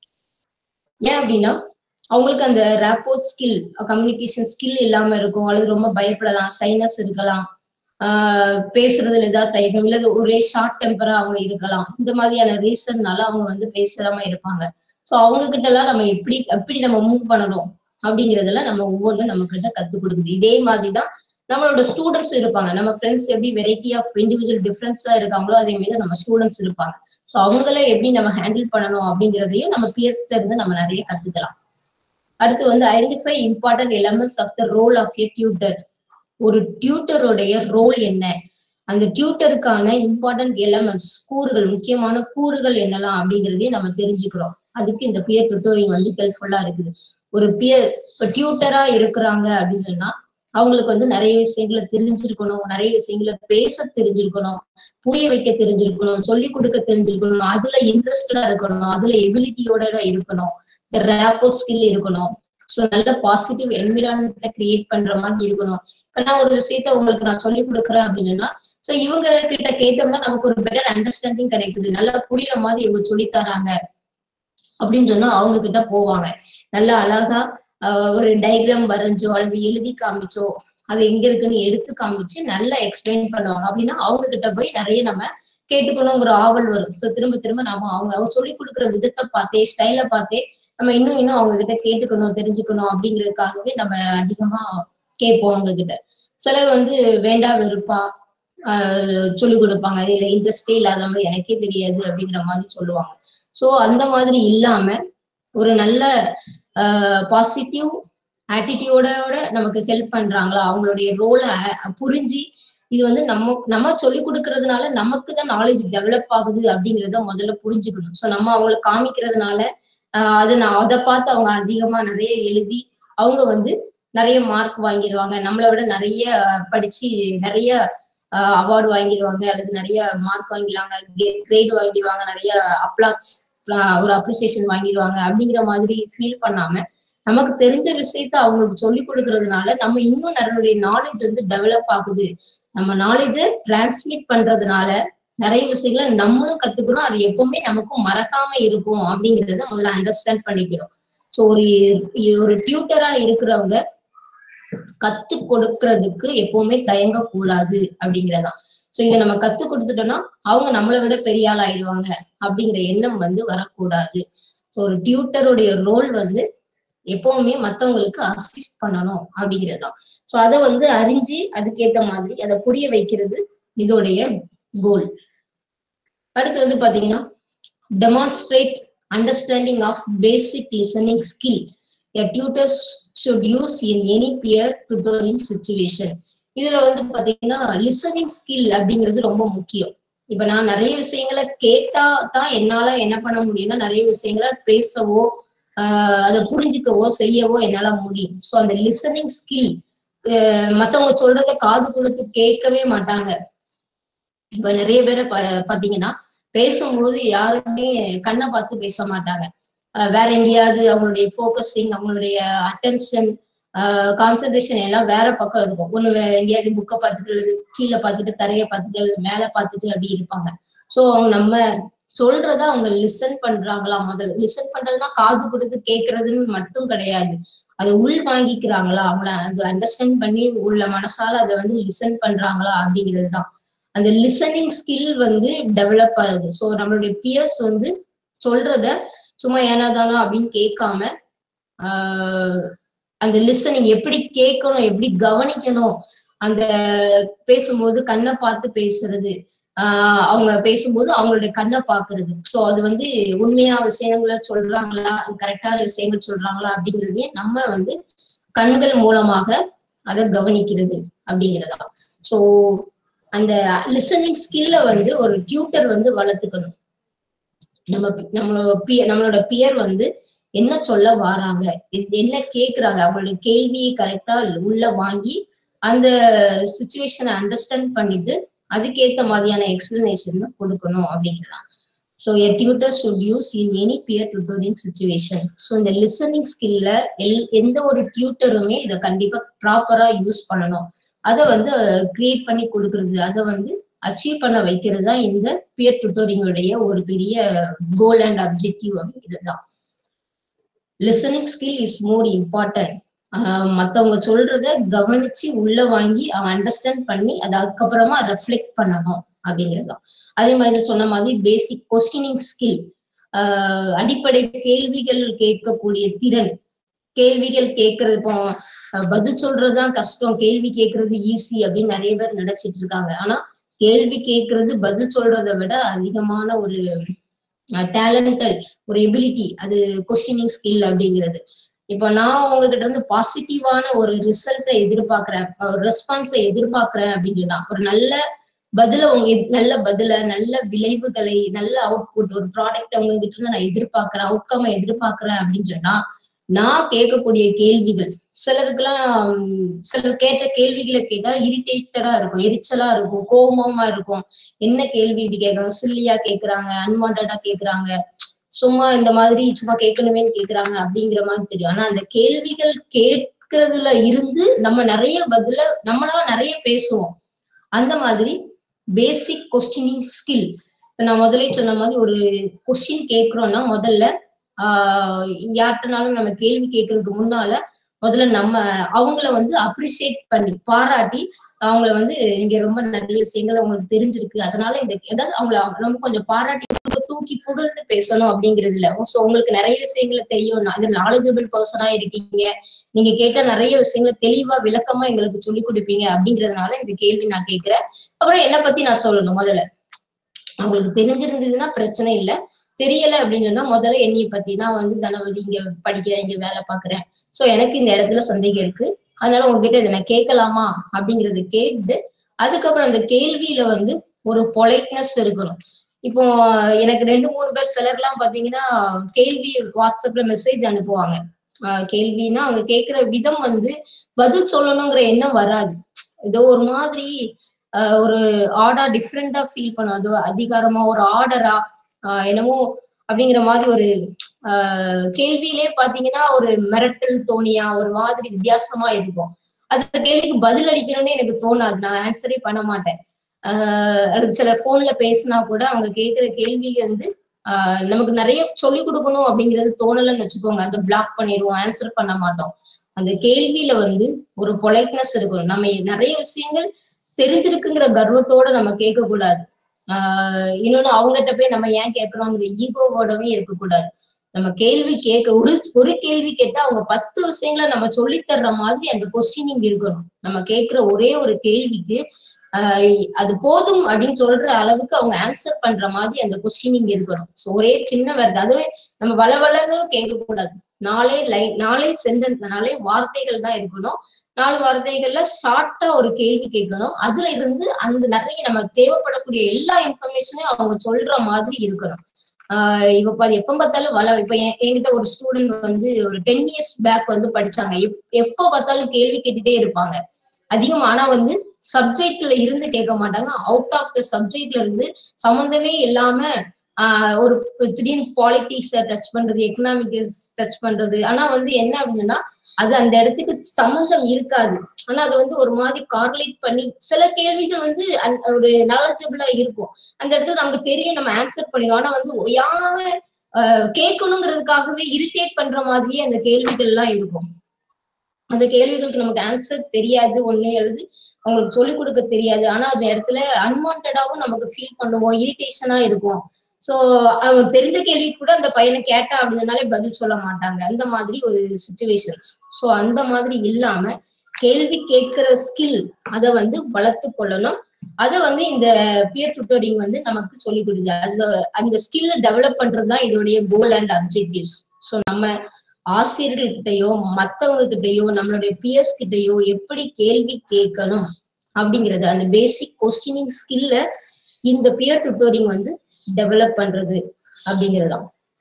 ஏன் அப்படின்னா அவங்களுக்கு அந்த ரேப்போர்ட் ஸ்கில் கம்யூனிகேஷன் ஸ்கில் இல்லாம இருக்கும் அல்லது ரொம்ப பயப்படலாம் சைனஸ் இருக்கலாம் ஆஹ் பேசுறதுல ஏதாவது தயக்கம் இல்ல ஒரே ஷார்ட் டெம்பரா அவங்க இருக்கலாம் இந்த மாதிரியான ரீசன்னால அவங்க வந்து பேசாம இருப்பாங்க ஸோ அவங்க கிட்ட எல்லாம் நம்ம எப்படி எப்படி நம்ம மூவ் பண்ணணும் அப்படிங்கறதெல்லாம் நம்ம ஒவ்வொன்றும் நம்ம கிட்ட கத்துக் கொடுக்குது இதே மாதிரி தான் நம்மளோட ஸ்டூடெண்ட்ஸ் இருப்பாங்க நம்ம ஃப்ரெண்ட்ஸ் எப்படி வெரைட்டி ஆஃப் இண்டிவிஜுவல் டிஃபரன்ஸா இருக்காங்களோ அதே மாதிரி நம்ம ஸ்டூடெண்ட்ஸ் இருப்பாங்க ஸோ அவங்கள எப்படி நம்ம ஹேண்டில் பண்ணணும் அப்படிங்கிறதையும் நம்ம பியர்ஸ்ல இருந்து நம்ம நிறைய கத்துக்கலாம் அடுத்து வந்து identify important elements of the role of a tutor ஒரு டியூட்டருடைய ரோல் என்ன அந்த டியூட்டருக்கான இம்பார்ட்டன்ட் எலமெண்ட்ஸ் கூறுகள் முக்கியமான கூறுகள் என்னலாம் அப்படிங்கிறதையும் நம்ம தெரிஞ்சுக்கிறோம் அதுக்கு இந்த பியர் டுட்டோரிங் வந்து ஹெல்ப்ஃபுல்லா இருக்குது ஒரு பியர் இப்போ டியூட்டரா இருக்கிறாங்க அப்படின்னு சொன்னா அவங்களுக்கு வந்து நிறைய விஷயங்களை தெரிஞ்சிருக்கணும் நிறைய விஷயங்களை பேச தெரிஞ்சிருக்கணும் புரிய வைக்க தெரிஞ்சிருக்கணும் சொல்லி கொடுக்க தெரிஞ்சிருக்கணும் அதுல இன்ட்ரெஸ்டடா இருக்கணும் அதுல எபிலிட்டியோட இருக்கணும் இந்த ரேப்போ ஸ்கில் இருக்கணும் ஸோ நல்ல பாசிட்டிவ் என்விரான்மெண்ட்டை கிரியேட் பண்ற மாதிரி இருக்கணும் இப்ப நான் ஒரு விஷயத்த உங்களுக்கு நான் சொல்லி கொடுக்குறேன் அப்படின்னா ஸோ இவங்க கிட்ட கேட்டோம்னா நமக்கு ஒரு பெட்டர் அண்டர்ஸ்டாண்டிங் கிடைக்குது நல்லா புரியுற மாதிரி இவங்க சொல்லி தராங்க அப்படின்னு சொன்னா அவங்க கிட்ட போவாங்க நல்லா அழகா ஆஹ் ஒரு டயக்ராம் வரைஞ்சோ அல்லது எழுதி காமிச்சோ அது எங்க இருக்குன்னு எடுத்து காமிச்சு நல்லா எக்ஸ்பிளைன் பண்ணுவாங்க அப்படின்னா அவங்க கிட்ட போய் நிறைய நம்ம கேட்டுக்கணுங்கிற ஆவல் வரும் ஸோ திரும்ப திரும்ப நாம அவங்க அவங்க சொல்லி கொடுக்குற விதத்தை பார்த்தே ஸ்டைலை பார்த்தே நம்ம இன்னும் இன்னும் அவங்க கிட்ட கேட்டுக்கணும் தெரிஞ்சுக்கணும் அப்படிங்கிறதுக்காகவே நம்ம அதிகமா கேட்போம் அவங்க கிட்ட சிலர் வந்து வேண்டா வெறுப்பா ஆஹ் சொல்லிக் கொடுப்பாங்க இதுல இன்ட்ரெஸ்டே இல்லாத மாதிரி எனக்கே தெரியாது அப்படிங்கிற மாதிரி சொல்லுவாங்க ஸோ அந்த மாதிரி இல்லாம ஒரு நல்ல பாசிட்டிவ் ஆட்டிடியூடோட நமக்கு ஹெல்ப் பண்றாங்களா அவங்களுடைய ரோலை புரிஞ்சு இது வந்து நம்ம நம்ம சொல்லி கொடுக்கறதுனால நமக்கு தான் நாலேஜ் டெவலப் ஆகுது அப்படிங்கறத முதல்ல புரிஞ்சுக்கணும் ஸோ நம்ம அவங்களுக்கு காமிக்கிறதுனால ஆஹ் அதை நான் அதை பார்த்து அவங்க அதிகமா நிறைய எழுதி அவங்க வந்து நிறைய மார்க் வாங்கிடுவாங்க நம்மளை விட நிறைய படிச்சு நிறைய அவார்டு வாங்கிடுவாங்க அல்லது நிறைய மார்க் வாங்கிடுவாங்க கிரேட் வாங்கிடுவாங்க நிறைய அப்ளாக்ஸ் ஒரு அப்ரிசியேஷன் வாங்கிடுவாங்க அப்படிங்கிற மாதிரி ஃபீல் பண்ணாம நமக்கு தெரிஞ்ச விஷயத்த அவங்களுக்கு சொல்லி கொடுக்கறதுனால நம்ம இன்னும் நிறைய நாலேஜ் வந்து டெவலப் ஆகுது நம்ம நாலேஜை டிரான்ஸ்மிட் பண்றதுனால நிறைய விஷயங்களை நம்மளும் கத்துக்கிறோம் அது எப்பவுமே நமக்கும் மறக்காம இருக்கும் அப்படிங்கறத முதல்ல அண்டர்ஸ்டாண்ட் பண்ணிக்கிறோம் ஸோ ஒரு ஒரு டியூட்டரா இருக்கிறவங்க கத்து கொடுக்கறதுக்கு எப்பவுமே தயங்க கூடாது அப்படிங்கறதான் ஸோ இதை நம்ம கத்து கொடுத்துட்டோம்னா அவங்க நம்மளை விட பெரிய ஆள் ஆயிடுவாங்க அப்படிங்கிற எண்ணம் வந்து வரக்கூடாது ஸோ ஒரு டியூட்டருடைய ரோல் வந்து எப்பவுமே மத்தவங்களுக்கு அசிஸ்ட் பண்ணணும் அப்படிங்கிறதுதான் ஸோ அதை வந்து அறிஞ்சு அதுக்கேத்த மாதிரி அதை புரிய வைக்கிறது இதோடைய கோல் அடுத்து வந்து பாத்தீங்கன்னா demonstrate understanding of basic listening skill a tutors should use in any peer tutoring situation இதுல வந்து பாத்தீங்கன்னா லிசனிங் ஸ்கில் அப்படிங்கிறது ரொம்ப முக்கியம் இப்ப நான் நிறைய விஷயங்களை கேட்டா தான் என்னால என்ன பண்ண முடியும்னா நிறைய விஷயங்களை பேசவோ ஆஹ் அதை புரிஞ்சுக்கவோ செய்யவோ என்னால முடியும் ஸோ அந்த லிசனிங் ஸ்கில் மத்தவங்க சொல்றத காது கொடுத்து கேட்கவே மாட்டாங்க இப்ப நிறைய பேரை பாத்தீங்கன்னா பேசும்போது யாருமே கண்ணை பார்த்து பேச மாட்டாங்க வேற எங்கேயாவது அவங்களுடைய ஃபோக்கஸிங் அவங்களுடைய அட்டென்ஷன் கான்சன்ட்ரேஷன் எல்லாம் வேற பக்கம் இருக்கும் ஒண்ணு எங்கேயாவது புக்கை பார்த்துட்டு அல்லது கீழே பார்த்துட்டு தரைய பார்த்துட்டு அல்லது மேல பார்த்துட்டு அப்படி இருப்பாங்க ஸோ அவங்க நம்ம சொல்றத அவங்க லிசன் பண்றாங்களா முதல்ல லிசன் பண்றதுன்னா காது கொடுத்து கேட்கறதுன்னு மட்டும் கிடையாது அதை உள் வாங்கிக்கிறாங்களா அவங்கள அதை அண்டர்ஸ்டாண்ட் பண்ணி உள்ள மனசால அதை வந்து லிசன் பண்றாங்களா அப்படிங்கிறது தான் அந்த லிசனிங் ஸ்கில் வந்து டெவலப் ஆகுது ஸோ நம்மளுடைய பியர்ஸ் வந்து சொல்றத சும்மா ஏனாதானா அப்படின்னு கேட்காம ஆஹ் அந்த லிசனிங் எப்படி கேட்கணும் எப்படி கவனிக்கணும் அந்த பேசும்போது கண்ணை பார்த்து பேசுறது ஆஹ் அவங்க பேசும்போது அவங்களுடைய கண்ணை பாக்குறது சோ அது வந்து உண்மையா விஷயங்களை சொல்றாங்களா அது கரெக்டான விஷயங்கள் சொல்றாங்களா அப்படிங்கிறதையும் நம்ம வந்து கண்கள் மூலமாக அதை கவனிக்கிறது அப்படிங்கிறதா சோ அந்த லிசனிங் ஸ்கில்ல வந்து ஒரு டியூட்டர் வந்து வளர்த்துக்கணும் நம்ம நம்மளோட பியர் நம்மளோட பியர் வந்து என்ன சொல்ல வராங்க என்ன கேக்குறாங்க அவங்களுடைய கேள்வியை கரெக்டா உள்ள வாங்கி அந்த சுச்சுவேஷனை அண்டர்ஸ்டாண்ட் பண்ணிட்டு அதுக்கேத்த மாதிரியான எக்ஸ்பிளனேஷன் கொடுக்கணும் அப்படிங்கிறதான் so a tutor should use in any peer tutoring situation so இந்த லிசனிங் ஸ்கில்ல எல் எந்த ஒரு டியூட்டருமே இதை கண்டிப்பா ப்ராப்பரா யூஸ் பண்ணணும் அதை வந்து கிரியேட் பண்ணி கொடுக்கறது அதை வந்து அச்சீவ் பண்ண வைக்கிறது தான் இந்த பியர் டுட்டோரிங்குடைய ஒரு பெரிய கோல் அண்ட் அப்ஜெக்டிவ் அப்படிங்கிறது தான் listening skill is more important மத்தவங்க சொல்றத கவனிச்சு உள்ள வாங்கி அவங்க அண்டர்ஸ்டாண்ட் பண்ணி அது அதுக்கப்புறமா ரெஃப்ளெக்ட் பண்ணணும் அப்படிங்கிறதுதான் அதே மாதிரி சொன்ன மாதிரி பேசிக் கொஸ்டினிங் ஸ்கில் அடிப்படை கேள்விகள் கேட்கக்கூடிய திறன் கேள்விகள் கேட்கறது இப்போ பதில் சொல்றதுதான் கஷ்டம் கேள்வி கேட்கறது ஈஸி அப்படின்னு நிறைய பேர் நினைச்சிட்டு இருக்காங்க ஆனா கேள்வி கேட்கறது பதில் சொல்றதை விட அதிகமான ஒரு டேலண்டட் ஒரு எபிலிட்டி அது கொஸ்டினிங் ஸ்கில் அப்படிங்கிறது இப்போ நான் உங்ககிட்ட இருந்து பாசிட்டிவான ஒரு ரிசல்ட்டை எதிர்பார்க்கிறேன் ஒரு ரெஸ்பான்ஸை எதிர்பார்க்கிறேன் அப்படின்னு சொன்னா ஒரு நல்ல பதில உங்க நல்ல பதில நல்ல விளைவுகளை நல்ல அவுட்புட் ஒரு ப்ராடக்ட் அவங்க கிட்ட இருந்து நான் எதிர்பார்க்கிறேன் அவுட்கம் எதிர்பார்க்கிறேன் அப்படின்னு சொன்னா நான் கேட்கக்கூடிய கேள்விகள் சிலருக்குலாம் சிலர் கேட்ட கேள்விகளை கேட்டா இரிட்டேட்டடா இருக்கும் எரிச்சலா இருக்கும் கோபமா இருக்கும் என்ன கேள்வி இப்படி கேட்கறாங்க சில்லியா கேக்குறாங்க அன்வான்டா கேக்குறாங்க சும்மா இந்த மாதிரி சும்மா கேட்கணுமே கேக்குறாங்க அப்படிங்கிற மாதிரி தெரியும் ஆனா அந்த கேள்விகள் கேட்கறதுல இருந்து நம்ம நிறைய பதில நம்மளால நிறைய பேசுவோம் அந்த மாதிரி பேசிக் கொஸ்டினிங் ஸ்கில் நான் முதலே சொன்ன மாதிரி ஒரு கொஸ்டின் கேட்கிறோம்னா முதல்ல ஆஹ் யார்கிட்டனாலும் நம்ம கேள்வி கேட்கறதுக்கு முன்னால முதல்ல நம்ம அவங்கள வந்து அப்ரிசியேட் பண்ணி பாராட்டி அவங்கள வந்து நீங்க ரொம்ப நிறைய விஷயங்கள் உங்களுக்கு தெரிஞ்சிருக்கு அதனால இந்த ஏதாவது அவங்கள ரொம்ப கொஞ்சம் பாராட்டி தூக்கி புகழ்ந்து பேசணும் அப்படிங்கிறது இல்ல ஸோ உங்களுக்கு நிறைய விஷயங்களை தெரியும் அது நாலேஜபிள் பர்சனா இருக்கீங்க நீங்க கேட்ட நிறைய விஷயங்களை தெளிவா விளக்கமா எங்களுக்கு சொல்லி கொடுப்பீங்க அப்படிங்கறதுனால இந்த கேள்வி நான் கேட்கிறேன் அப்புறம் என்ன பத்தி நான் சொல்லணும் முதல்ல அவங்களுக்கு தெரிஞ்சிருந்ததுன்னா பிரச்சனை இல்லை தெரியல அப்படின்னு சொன்னா முதல்ல என்னைய பத்தி நான் வந்து தனவதி இங்க படிக்கிறேன் இங்க வேலை பாக்குறேன் சோ எனக்கு இந்த இடத்துல சந்தேகம் இருக்கு அதனால உங்ககிட்ட இதை நான் கேட்கலாமா அப்படிங்கறது கேட்டு அதுக்கப்புறம் அந்த கேள்வியில வந்து ஒரு பொலைட்னஸ் இருக்கணும் இப்போ எனக்கு ரெண்டு மூணு பேர் சிலர்லாம் பாத்தீங்கன்னா கேள்வி வாட்ஸ்அப்ல மெசேஜ் அனுப்புவாங்க ஆஹ் கேள்வின்னா அவங்க கேட்கிற விதம் வந்து பதில் சொல்லணுங்கிற எண்ணம் வராது ஏதோ ஒரு மாதிரி ஆஹ் ஒரு ஆர்டா டிஃப்ரெண்டா ஃபீல் பண்ணும் அது அதிகாரமா ஒரு ஆர்டரா என்னமோ அப்படிங்கிற மாதிரி ஒரு ஆஹ் கேள்வியிலே பாத்தீங்கன்னா ஒரு மிரட்டல் தோணியா ஒரு மாதிரி வித்தியாசமா இருக்கும் அந்த கேள்விக்கு பதில் அளிக்கணும்னு எனக்கு தோணாது நான் ஆன்சரே பண்ண மாட்டேன் ஆஹ் அல்லது சில போன்ல பேசினா கூட அவங்க கேட்கிற கேள்வி வந்து ஆஹ் நமக்கு நிறைய சொல்லிக் கொடுக்கணும் அப்படிங்கிறது தோணலன்னு வச்சுக்கோங்க அதை பிளாக் பண்ணிடுவோம் ஆன்சர் பண்ண மாட்டோம் அந்த கேள்வியில வந்து ஒரு பொலைட்னஸ் இருக்கணும் நம்ம நிறைய விஷயங்கள் தெரிஞ்சிருக்குங்கிற கர்வத்தோட நம்ம கேட்க கூடாது ஆஹ் இன்னொன்னு அவங்ககிட்ட போய் நம்ம ஏன் கேட்கறோங்கிற ஈகோவோடவே இருக்கக்கூடாது நம்ம கேள்வி கேட்க ஒரு ஒரு கேள்வி கேட்டா அவங்க பத்து விஷயங்களை நம்ம சொல்லி தர்ற மாதிரி அந்த கொஸ்டினிங் இருக்கணும் நம்ம கேட்கிற ஒரே ஒரு கேள்விக்கு ஆஹ் அது போதும் அப்படின்னு சொல்ற அளவுக்கு அவங்க ஆன்சர் பண்ற மாதிரி அந்த கொஸ்டினிங் இருக்கணும் ஸோ ஒரே சின்ன வருது அதுவே நம்ம வளவளன்னு கேட்க கூடாது நாளே லை நாளே சென்டென்ஸ் நாளே வார்த்தைகள் தான் இருக்கணும் நாலு வார்த்தைகள்ல ஷார்ட்டா ஒரு கேள்வி கேட்கணும் அதுல இருந்து அந்த நிறைய நம்ம தேவைப்படக்கூடிய எல்லா இன்ஃபர்மேஷனையும் அவங்க சொல்ற மாதிரி இருக்கணும் ஆஹ் இப்ப பாரு எப்ப பார்த்தாலும் வள இப்ப என்- என்கிட்ட ஒரு ஸ்டூடெண்ட் வந்து ஒரு டென் இயர்ஸ் பேக் வந்து படிச்சாங்க எப்- எப்ப பார்த்தாலும் கேள்வி கேட்டுட்டே இருப்பாங்க அதிகம் ஆனா வந்து சப்ஜெக்ட்ல இருந்து கேட்க மாட்டாங்க அவுட் ஆஃப் த சப்ஜெக்ட்ல இருந்து சம்மந்தமே இல்லாம ஆஹ் ஒரு திடீர்னு பாலிட்டிக்ஸ டச் பண்றது எக்கனாமிக்ஸ் டச் பண்றது ஆனா வந்து என்ன அப்படின்னா அது அந்த இடத்துக்கு சம்மந்தம் இருக்காது ஆனா அது வந்து ஒரு மாதிரி கார்லேட் பண்ணி சில கேள்விகள் வந்து அந்த ஒரு நாலேஜபிளா இருக்கும் அந்த இடத்துல நமக்கு தெரியும் நம்ம ஆன்சர் பண்ணிடுவோம் ஆனா வந்து ஒய்யாம ஆஹ் கேட்கணுங்கிறதுக்காகவே இரிட்டேட் பண்ற மாதிரியே அந்த கேள்விகள் எல்லாம் இருக்கும் அந்த கேள்விகளுக்கு நமக்கு ஆன்சர் தெரியாது ஒண்ணு எழுது அவங்களுக்கு சொல்லிக் கொடுக்க தெரியாது ஆனா அந்த இடத்துல அன்வான்டாவும் நமக்கு ஃபீல் பண்ணுவோம் இரிட்டேஷனா இருக்கும் சோ அவங்க தெரிஞ்ச கேள்வி கூட அந்த பையனை கேட்டா அப்படின்னாலே பதில் சொல்ல மாட்டாங்க அந்த மாதிரி ஒரு சுச்சுவேஷன்ஸ் சோ அந்த மாதிரி இல்லாம கேள்வி கேட்கிற ஸ்கில் அதை வந்து வளர்த்து கொள்ளணும் அதை வந்து இந்த பியர் டுட்டோரிங் வந்து நமக்கு சொல்லி கொடுக்குது அந்த அந்த ஸ்கில்ல டெவலப் பண்றதுதான் இதோடைய கோல் அண்ட் அப்ஜெக்டிவ்ஸ் ஸோ நம்ம ஆசிரியர்கள் கிட்டயோ மத்தவங்க கிட்டயோ நம்மளுடைய பியர்ஸ் கிட்டயோ எப்படி கேள்வி கேட்கணும் அப்படிங்கறது அந்த பேசிக் கொஸ்டினிங் ஸ்கில்ல இந்த பியர் டுட்டோரிங் வந்து டெவலப் பண்றது அப்படிங்கறதுதான்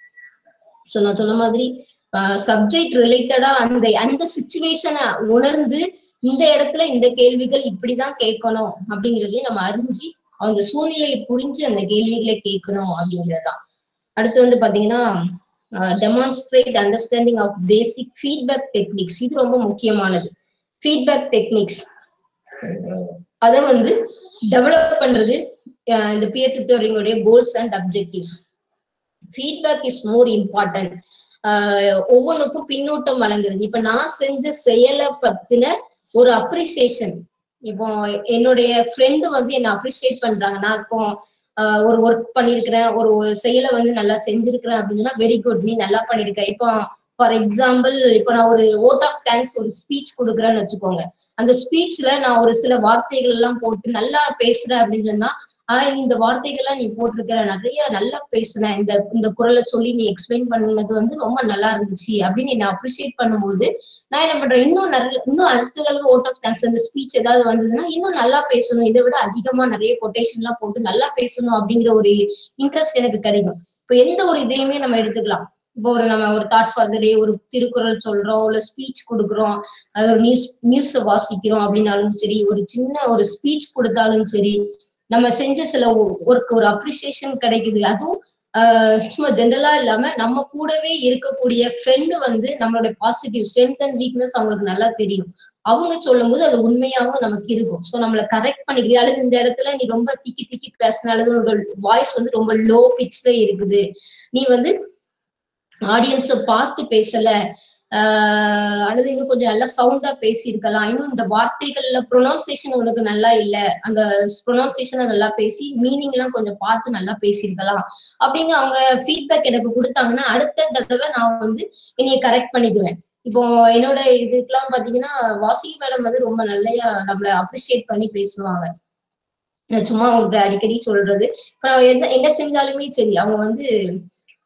ஸோ நான் சொன்ன மாதிரி சப்ஜெக்ட் ரிலேட்டடா அந்த அந்த சுச்சுவேஷனை உணர்ந்து இந்த இடத்துல இந்த கேள்விகள் இப்படிதான் கேட்கணும் அப்படிங்கறதையும் நம்ம அறிஞ்சு அந்த சூழ்நிலையை புரிஞ்சு அந்த கேள்விகளை கேட்கணும் அப்படிங்கறதுதான் அடுத்து வந்து பாத்தீங்கன்னா demonstrate understanding of basic feedback techniques இது ரொம்ப முக்கியமானது ஃபீட்பேக் டெக்னிக்ஸ் அதை வந்து டெவலப் பண்றது அஹ் இந்த பியர் டியூட்டோரிங்கோடைய goals and objectives feedback is more important ஒவ்வொன்றுக்கும் பின்னூட்டம் வழங்குறது இப்ப நான் செஞ்ச செயலை பத்தின ஒரு அப்ரிசியேஷன் இப்போ என்னுடைய ஃப்ரெண்டு வந்து என்ன அப்ரிசியேட் பண்றாங்க நான் இப்போ ஆஹ் ஒரு ஒர்க் பண்ணிருக்கிறேன் ஒரு செயலை வந்து நல்லா செஞ்சிருக்கிறேன் அப்படின்னா வெரி குட் நீ நல்லா பண்ணிருக்க இப்போ ஃபார் எக்ஸாம்பிள் இப்போ நான் ஒரு ஓட் ஆஃப் தேங்க்ஸ் ஒரு ஸ்பீச் கொடுக்குறேன்னு வச்சுக்கோங்க அந்த ஸ்பீச்ல நான் ஒரு சில வார்த்தைகள் எல்லாம் போட்டு நல்லா பேசுறேன் அப்படின்னு சொன்னா ஆஹ் இந்த வார்த்தைகள்லாம் நீ போட்டிருக்கிற நிறைய நல்லா பேசுன இந்த இந்த குரலை சொல்லி நீ எக்ஸ்பிளைன் பண்ணது வந்து ரொம்ப நல்லா இருந்துச்சு அப்படின்னு என்ன அப்ரிஷியேட் பண்ணும்போது நான் என்ன பண்றேன் இன்னும் நிறைய இன்னும் அடுத்த தடவை ஓட் ஆஃப் தேங்க்ஸ் அந்த ஸ்பீச் ஏதாவது வந்ததுன்னா இன்னும் நல்லா பேசணும் இதை விட அதிகமா நிறைய கொட்டேஷன் எல்லாம் போட்டு நல்லா பேசணும் அப்படிங்கிற ஒரு இன்ட்ரெஸ்ட் எனக்கு கிடைக்கும் இப்போ எந்த ஒரு இதையுமே நம்ம எடுத்துக்கலாம் இப்போ ஒரு நம்ம ஒரு தாட் ஃபார் த டே ஒரு திருக்குறள் சொல்றோம் இல்ல ஸ்பீச் கொடுக்குறோம் அது ஒரு நியூஸ் நியூஸ் வாசிக்கிறோம் அப்படின்னாலும் சரி ஒரு சின்ன ஒரு ஸ்பீச் கொடுத்தாலும் சரி நம்ம செஞ்ச சில ஒர்க் ஒரு அப்ரிசியேஷன் கிடைக்குது அதுவும் ஆஹ் சும்மா ஜென்ரலா இல்லாம நம்ம கூடவே இருக்கக்கூடிய ஃப்ரெண்டு வந்து நம்மளோட பாசிட்டிவ் ஸ்ட்ரென்த் அண்ட் வீக்னஸ் அவங்களுக்கு நல்லா தெரியும் அவங்க சொல்லும் போது அது உண்மையாவும் நமக்கு இருக்கும் ஸோ நம்மளை கரெக்ட் பண்ணிக்கிறீங்க அல்லது இந்த இடத்துல நீ ரொம்ப திக்கி திக்கி பேசின அல்லது உன்னோட வாய்ஸ் வந்து ரொம்ப லோ பிச்ல இருக்குது நீ வந்து ஆடியன்ஸை பார்த்து பேசல ஆஹ் அல்லது இன்னும் கொஞ்சம் நல்லா சவுண்டா பேசியிருக்கலாம் இன்னும் இந்த வார்த்தைகள்ல ப்ரொனவுன்சியேஷன் உனக்கு நல்லா இல்ல அந்த ப்ரொனவுன்சியேஷனை நல்லா பேசி மீனிங் எல்லாம் கொஞ்சம் பார்த்து நல்லா பேசியிருக்கலாம் அப்படின்னு அவங்க ஃபீட்பேக் எனக்கு கொடுத்தாங்கன்னா அடுத்த தடவை நான் வந்து என்னைய கரெக்ட் பண்ணிக்குவேன் இப்போ என்னோட இதுக்கெல்லாம் பாத்தீங்கன்னா வாசிகி மேடம் வந்து ரொம்ப நல்லையா நம்மள அப்ரிஷியேட் பண்ணி பேசுவாங்க நான் சும்மா அவங்களுக்கு அடிக்கடி சொல்றது இப்போ நான் என்ன என்ன செஞ்சாலுமே சரி அவங்க வந்து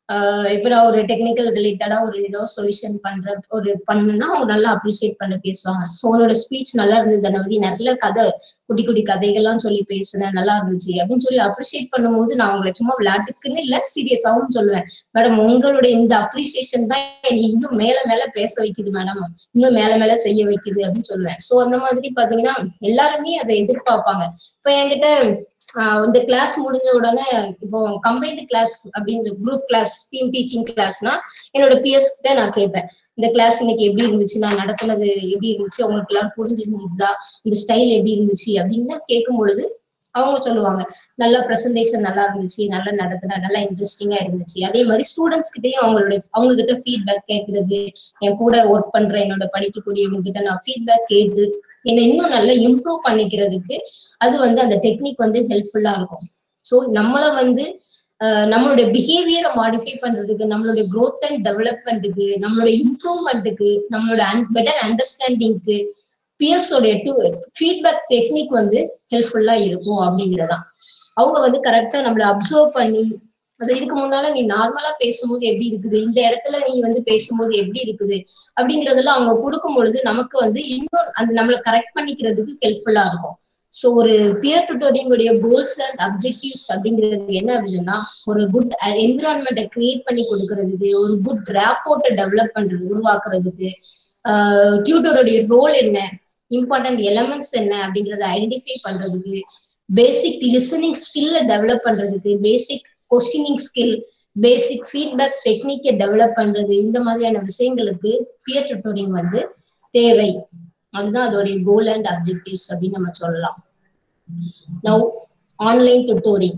ஆஹ் இப்ப நான் ஒரு டெக்னிக்கல் ரிலேட்டடா ஒரு ஏதோ சொல்யூஷன் பண்றேன் ஒரு பண்ணுன்னா அவங்க நல்லா அப்ரிசியேட் பண்ண பேசுவாங்க ஸோ உன்னோட ஸ்பீச் நல்லா இருந்தது தனவதி நிறைய கதை குட்டி குட்டி கதைகள்லாம் சொல்லி பேசுனேன் நல்லா இருந்துச்சு அப்படின்னு சொல்லி அப்ரிசியேட் பண்ணும்போது நான் உங்களை சும்மா விளையாட்டுக்குன்னு இல்ல சீரியஸாவும் சொல்லுவேன் மேடம் உங்களுடைய இந்த அப்ரிசியேஷன் தான் என்னை இன்னும் மேல மேல பேச வைக்குது மேடம் இன்னும் மேல மேல செய்ய வைக்குது அப்படின்னு சொல்லுவேன் சோ அந்த மாதிரி பாத்தீங்கன்னா எல்லாருமே அதை எதிர்பார்ப்பாங்க இப்ப என்கிட்ட ஆஹ் இந்த கிளாஸ் முடிஞ்ச உடனே இப்போ கம்பைன்டு கிளாஸ் அப்படின்ற குரூப் கிளாஸ் டீம் டீச்சிங் கிளாஸ்னா என்னோட பிஎஸ் கிட்ட நான் கேட்பேன் இந்த கிளாஸ் இன்னைக்கு எப்படி இருந்துச்சு நான் நடத்துனது எப்படி இருந்துச்சு அவங்களுக்கு எல்லாரும் புரிஞ்சிருந்தா இந்த ஸ்டைல் எப்படி இருந்துச்சு அப்படின்னு கேட்கும் பொழுது அவங்க சொல்லுவாங்க நல்ல ப்ரெசன்டேஷன் நல்லா இருந்துச்சு நல்லா நடத்தின நல்லா இன்ட்ரெஸ்டிங்கா இருந்துச்சு அதே மாதிரி ஸ்டூடெண்ட்ஸ் கிட்டயும் அவங்களோட அவங்க கிட்ட ஃபீட்பேக் கேட்கறது என் கூட ஒர்க் பண்ற என்னோட படிக்கக்கூடியவங்க கிட்ட நான் ஃபீட்பேக் கேட்டு என்னை இன்னும் நல்லா இம்ப்ரூவ் பண்ணிக்கிறதுக்கு அது வந்து அந்த டெக்னிக் வந்து ஹெல்ப்ஃபுல்லா இருக்கும் ஸோ நம்மள வந்து அஹ், நம்மளுடைய பிஹேவியரை மாடிஃபை பண்றதுக்கு நம்மளுடைய growth அண்ட் டெவலப்மெண்ட்டுக்கு நம்மளுடைய இம்ப்ரூவ்மெண்ட்டுக்கு நம்மளோட பெட்டர் அண்டர்ஸ்டாண்டிங்க்கு பிஎஸ்ஓடைய டூ ஃபீட்பேக் டெக்னிக் வந்து ஹெல்ப்ஃபுல்லா இருக்கும் அப்படிங்கிறதான் அவங்க வந்து கரெக்டா நம்மள அப்சர்வ் பண்ணி அது இதுக்கு முன்னால நீ நார்மலா பேசும்போது எப்படி இருக்குது இந்த இடத்துல நீ வந்து பேசும்போது எப்படி இருக்குது அப்படிங்கறதெல்லாம் அவங்க கொடுக்கும் பொழுது நமக்கு வந்து இன்னும் அந்த நம்மளை கரெக்ட் பண்ணிக்கிறதுக்கு ஹெல்ப்ஃபுல்லா இருக்கும் ஸோ ஒரு பியர் டுட்டோரிங்குடைய கோல்ஸ் அண்ட் அப்ஜெக்டிவ்ஸ் அப்படிங்கிறது என்ன அப்படின்னா ஒரு குட் என்விரான்மெண்ட்டை கிரியேட் பண்ணி கொடுக்கறதுக்கு ஒரு குட் ரேப்போர்ட்டை டெவலப் பண்றது உருவாக்குறதுக்கு டியூட்டருடைய ரோல் என்ன இம்பார்ட்டன்ட் எலமெண்ட்ஸ் என்ன அப்படிங்கறத ஐடென்டிஃபை பண்றதுக்கு பேசிக் லிசனிங் ஸ்கில்ல டெவலப் பண்றதுக்கு basic questioning skill basic feedback டெக்னிக்கை டெவலப் பண்றது இந்த மாதிரியான விஷயங்களுக்கு பியர் டுட்டோரிங் வந்து தேவை அதுதான் அதோடைய கோல் அண்ட் அப்ஜெக்டிவ்ஸ் அப்படின்னு நம்ம சொல்லலாம் now online tutoring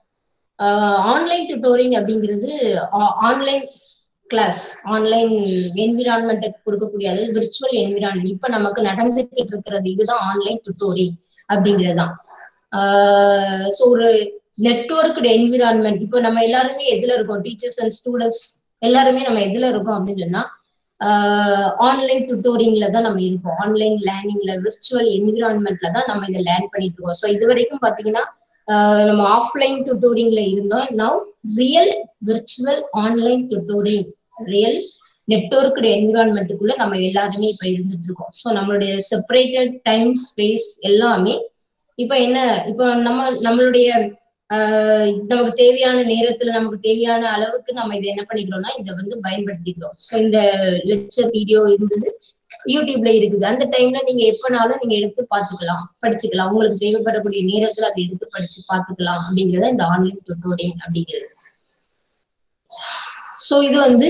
online tutoring அப்படிங்கிறது ஆன்லைன் கிளாஸ் ஆன்லைன் என்விரான்மெண்ட்டை கொடுக்கக்கூடிய அதாவது விர்ச்சுவல் என்விரான்மெண்ட் இப்ப நமக்கு நடந்துகிட்டு இருக்கிறது இதுதான் ஆன்லைன் டுட்டோரிங் அப்படிங்கிறது தான் ஸோ ஒரு நெட்ஒர்க்டு என்விரான்மெண்ட் இப்போ நம்ம எல்லாருமே எதுல இருக்கோம் டீச்சர்ஸ் அண்ட் ஸ்டூடெண்ட்ஸ் எல்லாருமே நம்ம எதுல இருக்கோம் அப்படின்னு சொன்னா ஆன்லைன் டுட்டோரிங்ல தான் நம்ம இருக்கோம் ஆன்லைன் லேர்னிங்ல விர்ச்சுவல் என்விரான்மெண்ட்ல தான் நம்ம இதை லேர்ன் பண்ணிட்டு இருக்கோம் ஸோ இது வரைக்கும் பாத்தீங்கன்னா ஆஹ் நம்ம ஆஃப்லைன் டுட்டோரிங்ல இருந்தோம் now real virtual online tutoring real networked என்விரான்மெண்ட்டுக்குள்ள நம்ம எல்லாருமே இப்ப இருந்துட்டு இருக்கோம் ஸோ நம்மளுடைய செப்பரேட்டட் டைம் ஸ்பேஸ் எல்லாமே இப்ப என்ன இப்போ நம்ம நம்மளுடைய ஆஹ் நமக்கு தேவையான நேரத்துல நமக்கு தேவையான அளவுக்கு நம்ம இதை என்ன பண்ணிக்கிறோம்னா இதை வந்து பயன்படுத்திக்கிறோம் ஸோ இந்த லெக்சர் வீடியோ இருந்தது யூடியூப்ல இருக்குது அந்த டைம்ல நீங்க எப்பனாலும் நீங்க எடுத்து பாத்துக்கலாம் படிச்சுக்கலாம் உங்களுக்கு தேவைப்படக்கூடிய நேரத்துல அதை எடுத்து படிச்சு பாத்துக்கலாம் அப்படிங்கறத இந்த ஆன்லைன் டுட்டோரியல் அப்படிங்கிறது ஸோ இது வந்து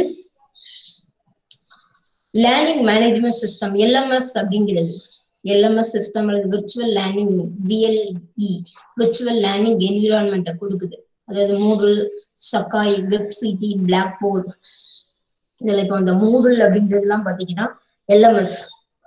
லேர்னிங் மேனேஜ்மெண்ட் சிஸ்டம் எல்எம்எஸ் அப்படிங்கிறது எல்எம்எஸ் சிஸ்டம் அல்லது virtual learning VLE virtual learning என்விரான்மெண்ட்டை கொடுக்குது அதாவது Moodle Sakai web CT Blackboard இதுல இப்போ இந்த மூடல் அப்படின்றதுலாம் பாத்தீங்கன்னா எல்எம்எஸ்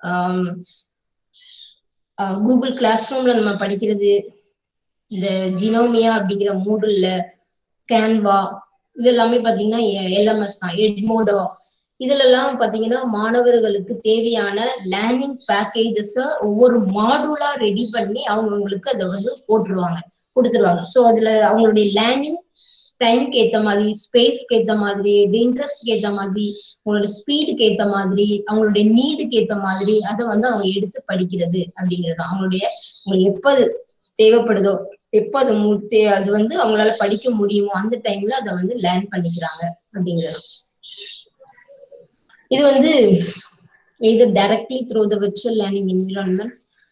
கூகுள் கிளாஸ் ரூம்ல நம்ம படிக்கிறது இந்த ஜினோமியா அப்படிங்கிற மூடல்ல கேன்வா இது எல்லாமே பாத்தீங்கன்னா எல்எம்எஸ் தான் எட்மோடோ இதுல எல்லாம் பாத்தீங்கன்னா மாணவர்களுக்கு தேவையான லேர்னிங் பேக்கேஜஸ் ஒவ்வொரு மாடுலா ரெடி பண்ணி அவங்கவுங்களுக்கு அதை வந்து போட்டுருவாங்க கொடுத்துருவாங்க ஸோ அதுல அவங்களுடைய லேர்னிங் டைம்க்கு ஏத்த மாதிரி ஸ்பேஸ்க்கு ஏத்த மாதிரி இன்ட்ரெஸ்ட்க்கு ஏத்த மாதிரி அவங்களோட ஸ்பீடுக்கு ஏத்த மாதிரி அவங்களுடைய நீடுக்கு ஏத்த மாதிரி அதை வந்து அவங்க எடுத்து படிக்கிறது அப்படிங்கிறது அவங்களுடைய அவங்களுக்கு எப்ப அது தேவைப்படுதோ எப்ப அது மு- தே- அது வந்து அவங்களால படிக்க முடியுமோ அந்த டைம்ல அதை வந்து லேர்ன் பண்ணிக்கிறாங்க அப்படிங்கிறது இது வந்து இது directly through the virtual learning environment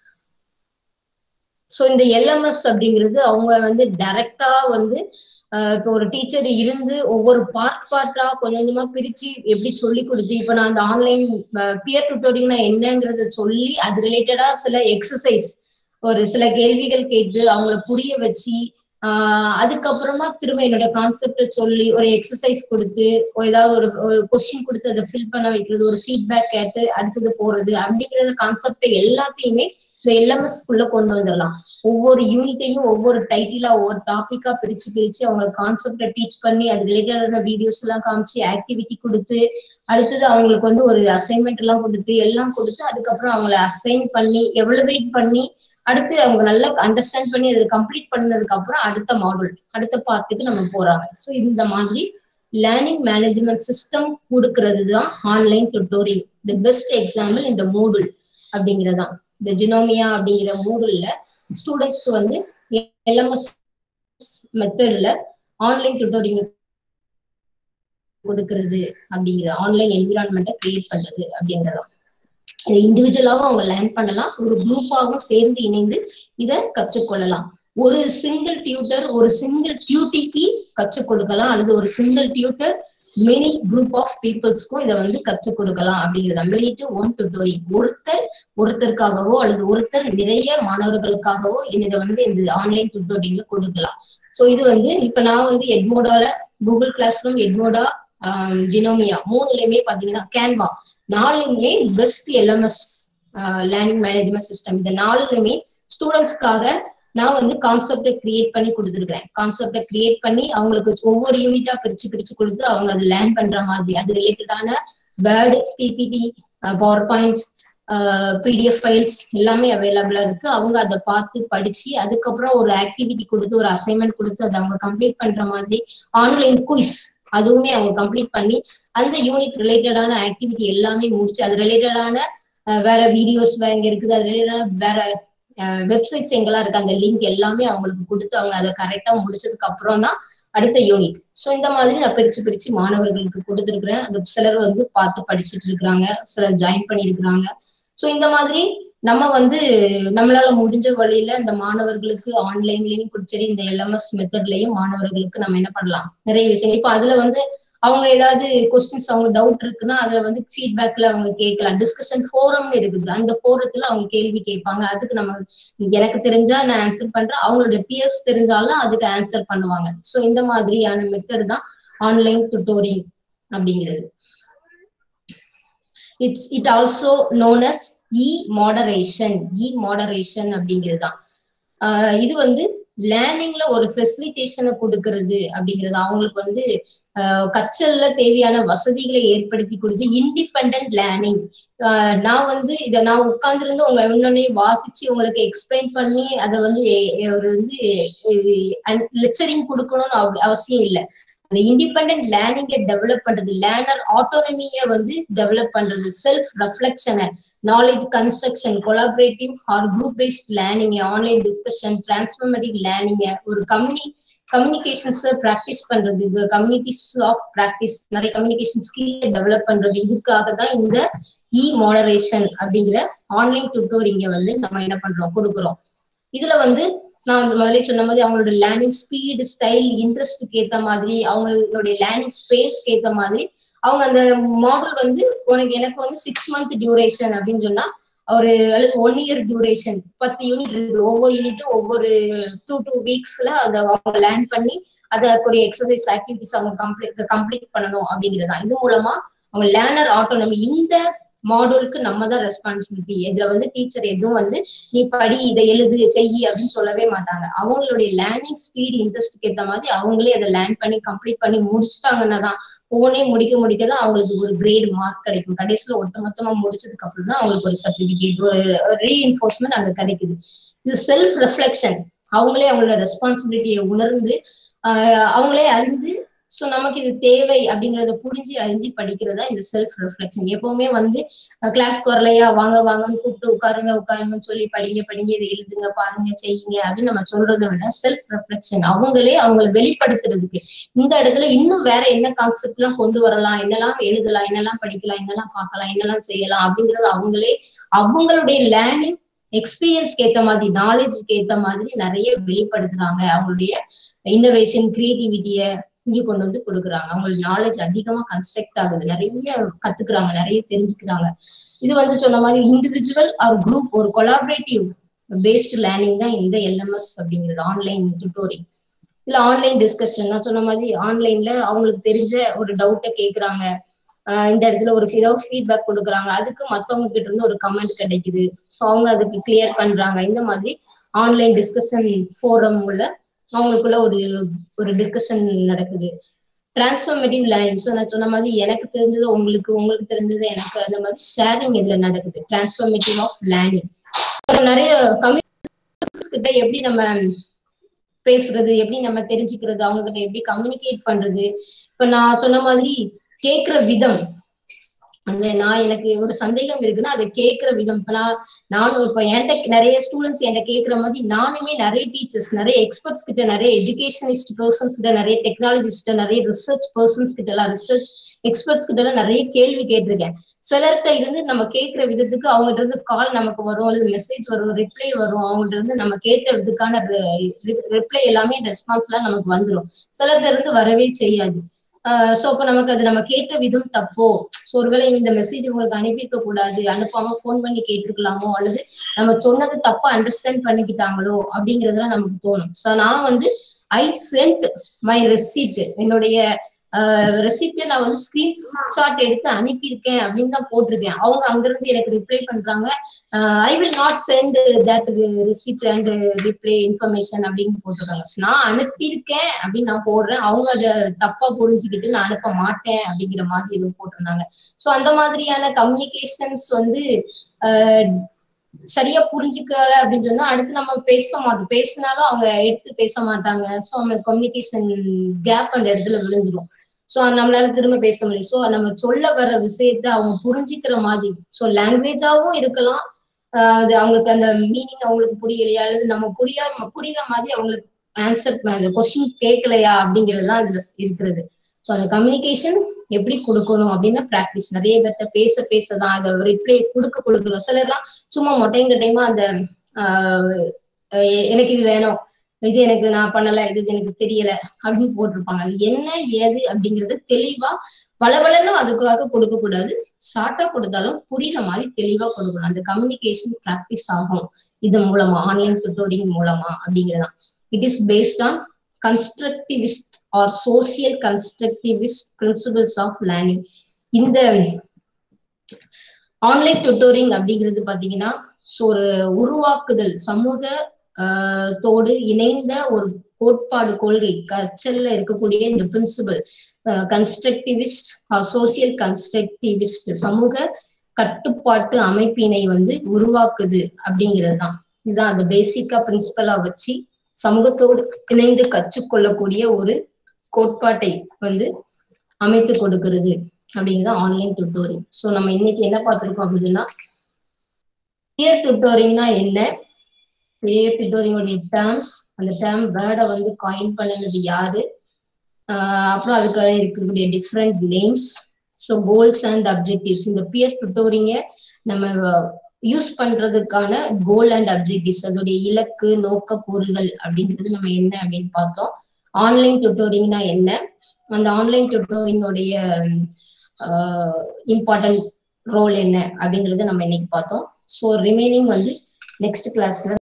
so இந்த எல்எம்எஸ் அப்படிங்கிறது அவங்க வந்து டைரக்டா வந்து ஆஹ் இப்போ ஒரு டீச்சர் இருந்து ஒவ்வொரு பார்ட் பார்ட்டா கொஞ்சம் கொஞ்சமா பிரிச்சு எப்படி சொல்லி கொடுத்து இப்போ நான் அந்த ஆன்லைன் பியர் டுட்டோரிங்னா என்னங்கிறத சொல்லி அது ரிலேட்டடா சில எக்ஸசைஸ் ஒரு சில கேள்விகள் கேட்டு அவங்கள புரிய வச்சு ஆஹ் அதுக்கப்புறமா திரும்ப என்னோட கான்செப்டை சொல்லி ஒரு எக்ஸசைஸ் கொடுத்து ஒரு ஏதாவது ஒரு ஒரு கொஸ்டின் கொடுத்து அதை ஃபில் பண்ண வைக்கிறது ஒரு ஃபீட்பேக் கேட்டு அடுத்தது போறது அப்படிங்கிற கான்செப்டை எல்லாத்தையுமே இந்த எல்எம்எஸ் குள்ள கொண்டு வந்துடலாம் ஒவ்வொரு யூனிட்டையும் ஒவ்வொரு டைட்டிலா ஒவ்வொரு டாபிக்கா பிரிச்சு பிரிச்சு அவங்களுக்கு கான்செப்டை டீச் பண்ணி அது ரிலேட்டடான வீடியோஸ் எல்லாம் காமிச்சு ஆக்டிவிட்டி கொடுத்து அடுத்தது அவங்களுக்கு வந்து ஒரு அசைன்மெண்ட் எல்லாம் கொடுத்து எல்லாம் கொடுத்து அதுக்கப்புறம் அவங்கள அசைன் பண்ணி எவலுவேட் பண்ணி அடுத்து அவங்க நல்லா அண்டர்ஸ்டாண்ட் பண்ணி அதை கம்ப்ளீட் பண்ணதுக்கு அப்புறம் அடுத்த மாடல் அடுத்த பார்ட்டுக்கு நம்ம போறாங்க ஸோ இந்த மாதிரி லேர்னிங் மேனேஜ்மெண்ட் சிஸ்டம் கொடுக்கறது தான் online tutoring the best example இந்த மூடுல் அப்படிங்கிறதான் இந்த ஜினோமியா அப்படிங்கிற மூடுல்ல ஸ்டூடெண்ட்ஸ்க்கு வந்து எல்எம்எஸ் மெத்தட்ல ஆன்லைன் டுட்டோரிங் கொடுக்கறது அப்படிங்கிற ஆன்லைன் என்விரான்மெண்ட்டை கிரியேட் பண்றது அப்படிங்கிறதான் இதை இண்டிவிஜுவலாவும் அவங்க லேர்ன் பண்ணலாம் ஒரு குரூப்பாகவும் சேர்ந்து இணைந்து இதை கற்றுக்கொள்ளலாம் ஒரு சிங்கிள் டியூட்டர் ஒரு சிங்கிள் டியூட்டிக்கு கற்றுக் கொடுக்கலாம் அல்லது ஒரு single tutor many group of பீப்புள்ஸ்க்கும் இதை வந்து கற்றுக் கொடுக்கலாம் அப்படிங்கிறதா மெனி டு ஒன் டுட்டோரிங் ஒருத்தர் ஒருத்தருக்காகவோ அல்லது ஒருத்தர் நிறைய மாணவர்களுக்காகவோ இதை வந்து இந்த ஆன்லைன் டுட்டோரிங்ல கொடுக்கலாம் ஸோ இது வந்து இப்ப நான் வந்து எட்மோடால கூகுள் கிளாஸ் ரூம் எட்மோடா ஜினோமியா மூணுலயுமே பாத்தீங்கன்னா கேன்வா நாலுமே best LMS learning management system இந்த நாலுலுமே ஸ்டூடெண்ட்ஸ்க்காக நான் வந்து கான்செப்டை கிரியேட் பண்ணி கொடுத்துருக்கேன் கான்செப்டை கிரியேட் பண்ணி அவங்களுக்கு ஒவ்வொரு யூனிட்டா பிரிச்சு பிரிச்சு கொடுத்து அவங்க அதை லேர்ன் பண்ற மாதிரி அது ரிலேட்டடான word PPT PowerPoint PDF files எல்லாமே அவைலபிளா இருக்கு அவங்க அதை பார்த்து படிச்சு அதுக்கப்புறம் ஒரு ஆக்டிவிட்டி கொடுத்து ஒரு அசைன்மெண்ட் கொடுத்து அதை அவங்க கம்ப்ளீட் பண்ற மாதிரி ஆன்லைன் குயிஸ் அதுவுமே அவங்க கம்ப்ளீட் பண்ணி அந்த யூனிட் ரிலேட்டடான ஆக்டிவிட்டி எல்லாமே முடிச்சு அது ரிலேட்டடான வேற வீடியோஸ் வேற இங்க இருக்குது அது ரிலேட்டடான வேற வெப்சைட்ஸ் எங்கெல்லாம் இருக்கு அந்த லிங்க் எல்லாமே அவங்களுக்கு கொடுத்து அவங்க அதை கரெக்டா முடிச்சதுக்கு அப்புறம் தான் அடுத்த யூனிட் ஸோ இந்த மாதிரி நான் பிரிச்சு பிரிச்சு மாணவர்களுக்கு கொடுத்துருக்குறேன் அது சிலர் வந்து பார்த்து படிச்சுட்டு இருக்கிறாங்க சிலர் ஜாயின் பண்ணியிருக்கிறாங்க ஸோ இந்த மாதிரி நம்ம வந்து நம்மளால முடிஞ்ச வழியில இந்த மாணவர்களுக்கு ஆன்லைன்லயும் சரி இந்த எல்எம்எஸ் மெத்தட்லயும் மாணவர்களுக்கு நம்ம என்ன பண்ணலாம் நிறைய விஷயங்கள் இப்போ அதுல வந்து அவங்க ஏதாவது கொஸ்டின்ஸ் அவங்க டவுட் இருக்குன்னா அதுல வந்து ஃபீட்பேக்ல அவங்க கேட்கலாம் டிஸ்கஷன் ஃபோரம்னு இருக்குது அந்த ஃபோரத்துல அவங்க கேள்வி கேட்பாங்க அதுக்கு நம்ம எனக்கு தெரிஞ்சா நான் ஆன்சர் பண்றேன் அவங்களோட பிஎஸ் தெரிஞ்சாலும் அதுக்கு ஆன்சர் பண்ணுவாங்க ஸோ இந்த மாதிரியான மெத்தட் தான் ஆன்லைன் டுட்டோரிங் அப்படிங்கிறது it's it also known as e moderation e moderation அப்படிங்கிறது தான் இது வந்து லேர்னிங்ல ஒரு ஃபெசிலிட்டேஷனை கொடுக்கறது அப்படிங்கிறது அவங்களுக்கு வந்து கற்றல்ல தேவையான வசதிகளை ஏற்படுத்தி கொடுத்து இண்டிபெண்ட் லேர்னிங் நான் வந்து இதை நான் உட்கார்ந்துருந்து உங்களை இன்னொன்னே வாசிச்சு உங்களுக்கு எக்ஸ்பிளைன் பண்ணி அதை வந்து ஒரு வந்து லெக்சரிங் கொடுக்கணும்னு அவசியம் இல்லை அந்த இண்டிபெண்ட் லேர்னிங்கை டெவலப் பண்றது லேர்னர் ஆட்டோனமியை வந்து டெவலப் பண்றது செல்ஃப் ரெஃப்ளெக்ஷனை knowledge construction collaborative or group based learning online discussion transformative learning ஒரு கம்யூனி கம்யூனிகேஷன்ஸை ப்ராக்டிஸ் பண்றது இது கம்யூனிட்டிஸ் ஆஃப் ப்ராக்டிஸ் நிறைய கம்யூனிகேஷன் ஸ்கில் டெவலப் பண்றது இதுக்காக தான் இந்த இ மாடரேஷன் அப்படிங்கிற ஆன்லைன் டுட்டோரிங்க வந்து நம்ம என்ன பண்றோம் கொடுக்குறோம் இதுல வந்து நான் முதல்ல சொன்ன மாதிரி அவங்களோட லேர்னிங் ஸ்பீடு ஸ்டைல் இன்ட்ரெஸ்ட்டுக்கு ஏத்த மாதிரி அவங்களுடைய லேர்னிங் ஸ்பேஸ்க்கு ஏத்த மாதிரி அவங்க அந்த மாடல் வந்து உனக்கு எனக்கு வந்து சிக்ஸ் மந்த் டியூரேஷன் அப்படின்னு சொன்னா ஒரு அல்லது ஒன் இயர் டியூரேஷன் பத்து யூனிட் இருக்குது ஒவ்வொரு யூனிட்டும் ஒவ்வொரு டூ டூ வீக்ஸ்ல அதை அவங்க லேர்ன் பண்ணி அதற்குரிய எக்ஸசைஸ் ஆக்டிவிட்டிஸ் அவங்க கம்ப்ளீட் கம்ப்ளீட் பண்ணணும் அப்படிங்கிறதா இது மூலமா அவங்க லேர்னர் ஆட்டோனமி இந்த மாடூலுக்கு நம்ம தான் ரெஸ்பான்சிபிலிட்டி இதுல வந்து டீச்சர் எதுவும் வந்து நீ படி இதை எழுது செய்யி அப்படின்னு சொல்லவே மாட்டாங்க அவங்களுடைய லேர்னிங் ஸ்பீட் இன்ட்ரெஸ்ட்க்கு ஏற்ற மாதிரி அவங்களே அதை லேர்ன் பண்ணி கம்ப்ளீட் பண்ணி முடிச்சுட்டாங்கன்னா தான் போனே முடிக்க முடிக்க தான் அவங்களுக்கு ஒரு கிரேட் மார்க் கிடைக்கும் கடைசியில ஒட்டுமொத்தமா முடிச்சதுக்கு அப்புறம் தான் அவங்களுக்கு ஒரு சர்டிபிகேட் ஒரு ரீஎன்ஃபோர்ஸ்மெண்ட் அங்க கிடைக்குது இது செல்ஃப் ரெஃப்ளெக்ஷன் அவங்களே அவங்களோட ரெஸ்பான்சிபிலிட்டியை உணர்ந்து அவங்களே அறிந்து ஸோ நமக்கு இது தேவை அப்படிங்கறத புரிஞ்சு அறிஞ்சு படிக்கிறதா இந்த செல்ஃப் ரெஃப்ளெக்ஷன் எப்பவுமே வந்து கிளாஸ்க்கு வரலையா வாங்க வாங்கன்னு கூப்பிட்டு உட்காருங்க உட்காருங்கன்னு சொல்லி படிங்க படிங்க இதை எழுதுங்க பாருங்க செய்யுங்க அப்படின்னு நம்ம சொல்றதை விட செல்ஃப் ரெஃப்ளெக்ஷன் அவங்களே அவங்களை வெளிப்படுத்துறதுக்கு இந்த இடத்துல இன்னும் வேற என்ன கான்செப்ட் எல்லாம் கொண்டு வரலாம் என்னெல்லாம் எழுதலாம் என்னெல்லாம் படிக்கலாம் என்னெல்லாம் பார்க்கலாம் என்னெல்லாம் செய்யலாம் அப்படிங்கறது அவங்களே அவங்களுடைய லேர்னிங் எக்ஸ்பீரியன்ஸ்க்கு ஏத்த மாதிரி நாலேஜ்க்கு ஏத்த மாதிரி நிறைய வெளிப்படுத்துறாங்க அவங்களுடைய இன்னோவேஷன் கிரியேட்டிவிட்டிய இங்க கொண்டு வந்து கொடுக்குறாங்க அவங்களுக்கு நாலேஜ் அதிகமா கன்ஸ்ட்ரக்ட் ஆகுது நிறைய கத்துக்கிறாங்க நிறைய தெரிஞ்சுக்கிறாங்க இது வந்து சொன்ன மாதிரி இண்டிவிஜுவல் ஆர் குரூப் ஒரு கொலாபரேட்டிவ் பேஸ்ட் லேர்னிங் தான் இந்த எல்எம்எஸ் அப்படிங்கிறது ஆன்லைன் டுட்டோரிங் இல்ல ஆன்லைன் டிஸ்கஷன் நான் சொன்ன மாதிரி ஆன்லைன்ல அவங்களுக்கு தெரிஞ்ச ஒரு டவுட்டை கேட்கறாங்க இந்த இடத்துல ஒரு ஏதாவது ஃபீட்பேக் கொடுக்குறாங்க அதுக்கு மத்தவங்க கிட்ட இருந்து ஒரு கமெண்ட் கிடைக்குது ஸோ அவங்க அதுக்கு கிளியர் பண்றாங்க இந்த மாதிரி ஆன்லைன் டிஸ்கஷன் ஃபோரம் உள்ள அவங்களுக்குள்ள ஒரு ஒரு டிஸ்கஷன் நடக்குது டிரான்ஸ்ஃபர்மேட்டிவ் லேர்னிங் ஸோ நான் சொன்ன மாதிரி எனக்கு தெரிஞ்சது உங்களுக்கு உங்களுக்கு தெரிஞ்சது எனக்கு அந்த மாதிரி ஷேரிங் இதுல நடக்குது டிரான்ஸ்ஃபர்மேட்டிவ் ஆஃப் லேர்னிங் நிறைய கம்யூனிட்டிஸ் கிட்ட எப்படி நம்ம பேசுறது எப்படி நம்ம தெரிஞ்சுக்கிறது அவங்க கிட்ட எப்படி கம்யூனிகேட் பண்றது இப்ப நான் சொன்ன மாதிரி கேக்குற விதம் அந்த நான் எனக்கு ஒரு சந்தேகம் இருக்குன்னா அதை கேட்கிற விதம் இப்ப நான் நானும் இப்ப என்கிட்ட நிறைய ஸ்டூடெண்ட்ஸ் என்கிட்ட கேட்கிற மாதிரி நானுமே நிறைய டீச்சர்ஸ் நிறைய எக்ஸ்பர்ட்ஸ் கிட்ட நிறைய எஜுகேஷனிஸ்ட் பர்சன்ஸ் கிட்ட நிறைய டெக்னாலஜிஸ்ட் நிறைய ரிசர்ச் பர்சன்ஸ் கிட்ட எல்லாம் ரிசர்ச் எக்ஸ்பர்ட்ஸ் கிட்ட எல்லாம் நிறைய கேள்வி கேட்டிருக்கேன் சிலர்கிட்ட இருந்து நம்ம கேட்கிற விதத்துக்கு அவங்ககிட்ட இருந்து கால் நமக்கு வரும் அல்லது மெசேஜ் வரும் ரிப்ளை வரும் அவங்கள்ட்ட இருந்து நம்ம கேட்ட விதத்துக்கான ரிப்ளை எல்லாமே ரெஸ்பான்ஸ் எல்லாம் நமக்கு வந்துடும் சிலர்கிட்ட இருந்து வரவே செய்யாது சோ அப்ப நமக்கு அது நம்ம கேட்ட விதம் தப்போ சோ ஒருவேளை இந்த மெசேஜ் உங்களுக்கு அனுப்பியிருக்க கூடாது அனுப்பாம போன் பண்ணி கேட்டிருக்கலாமோ அல்லது நம்ம சொன்னது தப்பா அண்டர்ஸ்டாண்ட் பண்ணிக்கிட்டாங்களோ அப்படிங்கறதுலாம் நமக்கு தோணும் சோ நான் வந்து ஐ சென்ட் மை ரெசிப்ட் என்னுடைய ரெசிப்ட்ல நான் வந்து ஸ்கிரீன்ஷாட் எடுத்து அனுப்பியிருக்கேன் அப்படின்னு தான் போட்டிருக்கேன் அவங்க அங்கிருந்து எனக்கு ரிப்ளை பண்றாங்க I will not send that receipt and reply information அப்படின்னு போட்டிருக்காங்க நான் அனுப்பியிருக்கேன் அப்படின்னு நான் போடுறேன் அவங்க அதை தப்பா புரிஞ்சுக்கிட்டு நான் அனுப்ப மாட்டேன் அப்படிங்கிற மாதிரி எதுவும் போட்டிருந்தாங்க ஸோ அந்த மாதிரியான கம்யூனிகேஷன்ஸ் வந்து சரியா புரிஞ்சுக்கல அப்படின்னு சொன்னா அடுத்து நம்ம பேச மாட்டோம் பேசினாலும் அவங்க எடுத்து பேச மாட்டாங்க ஸோ அவங்க கம்யூனிகேஷன் கேப் அந்த இடத்துல விழுந்துடும் ஸோ நம்மளால திரும்ப பேச முடியும் ஸோ நம்ம சொல்ல வர விஷயத்த அவங்க புரிஞ்சுக்கிற மாதிரி ஸோ லாங்குவேஜாவும் இருக்கலாம் அது அவங்களுக்கு அந்த மீனிங் அவங்களுக்கு புரியலையா அல்லது நம்ம புரியா புரியுற மாதிரி அவங்களுக்கு ஆன்சர் கொஸ்டின் கேட்கலையா அப்படிங்கிறது தான் அதுல இருக்கிறது ஸோ அந்த கம்யூனிகேஷன் எப்படி கொடுக்கணும் அப்படின்னா ப்ராக்டிஸ் நிறைய பேர்த்த பேச பேசதான் அதை ரிப்ளை கொடுக்க கொடுக்கணும் சிலர்லாம் சும்மா மொட்டையங்கட்டையுமா அந்த எனக்கு இது வேணும் இது எனக்கு நான் பண்ணல இது எனக்கு தெரியல அப்படின்னு போட்டிருப்பாங்க அது என்ன ஏது அப்படிங்கறது தெளிவா வளவளன்னு அதுக்காக கொடுக்க கூடாது ஷார்ட்டா கொடுத்தாலும் புரியுற மாதிரி தெளிவா கொடுக்கணும் அந்த கம்யூனிகேஷன் ப்ராக்டிஸ் ஆகும் இது மூலமா ஆன்லைன் டுட்டோரிங் மூலமா அப்படிங்கிறதான் it is based on constructivist or social constructivist principles of learning இந்த ஆன்லைன் டுட்டோரிங் அப்படிங்கிறது பாத்தீங்கன்னா ஒரு உருவாக்குதல் சமூக தோடு இணைந்த ஒரு கோட்பாடு கொள்கை கற்றல்ல இருக்கக்கூடிய இந்த பிரின்சிபல் கன்ஸ்ட்ரக்டிவிஸ்ட் சோசியல் கன்ஸ்ட்ரக்டிவிஸ்ட் சமூக கட்டுப்பாட்டு அமைப்பினை வந்து உருவாக்குது அப்படிங்கிறது தான் இதுதான் அந்த பேசிக்கா பிரின்சிபலா வச்சு சமூகத்தோடு இணைந்து கற்றுக்கொள்ளக்கூடிய ஒரு கோட்பாட்டை வந்து அமைத்து கொடுக்கிறது அப்படிங்கிறது ஆன்லைன் டுட்டோரிங் ஸோ நம்ம இன்னைக்கு என்ன பார்த்திருக்கோம் அப்படின்னா பியர் டுட்டோரிங்னா என்ன பியர் டுட்டோரிங்கோடைய டேர்ம்ஸ் அந்த டேர்ம் வேர்டை வந்து காயின் பண்ணினது யாரு அப்புறம் அதுக்காக இருக்கக்கூடிய different names so goals and objectives இந்த பியர் டுட்டோரிங்கை நம்ம யூஸ் பண்றதுக்கான கோல் அண்ட் அப்ஜெக்டிவ்ஸ் அதோடைய இலக்கு நோக்க கூறுகள் அப்படிங்கிறது நம்ம என்ன அப்படின்னு பார்த்தோம் ஆன்லைன் டுட்டோரிங்னா என்ன அந்த ஆன்லைன் டுட்டோரிங்கோடைய இம்பார்ட்டன்ட் ரோல் என்ன அப்படிங்கறத நம்ம இன்னைக்கு பார்த்தோம் ஸோ ரிமைனிங் வந்து நெக்ஸ்ட் கிளாஸ்ல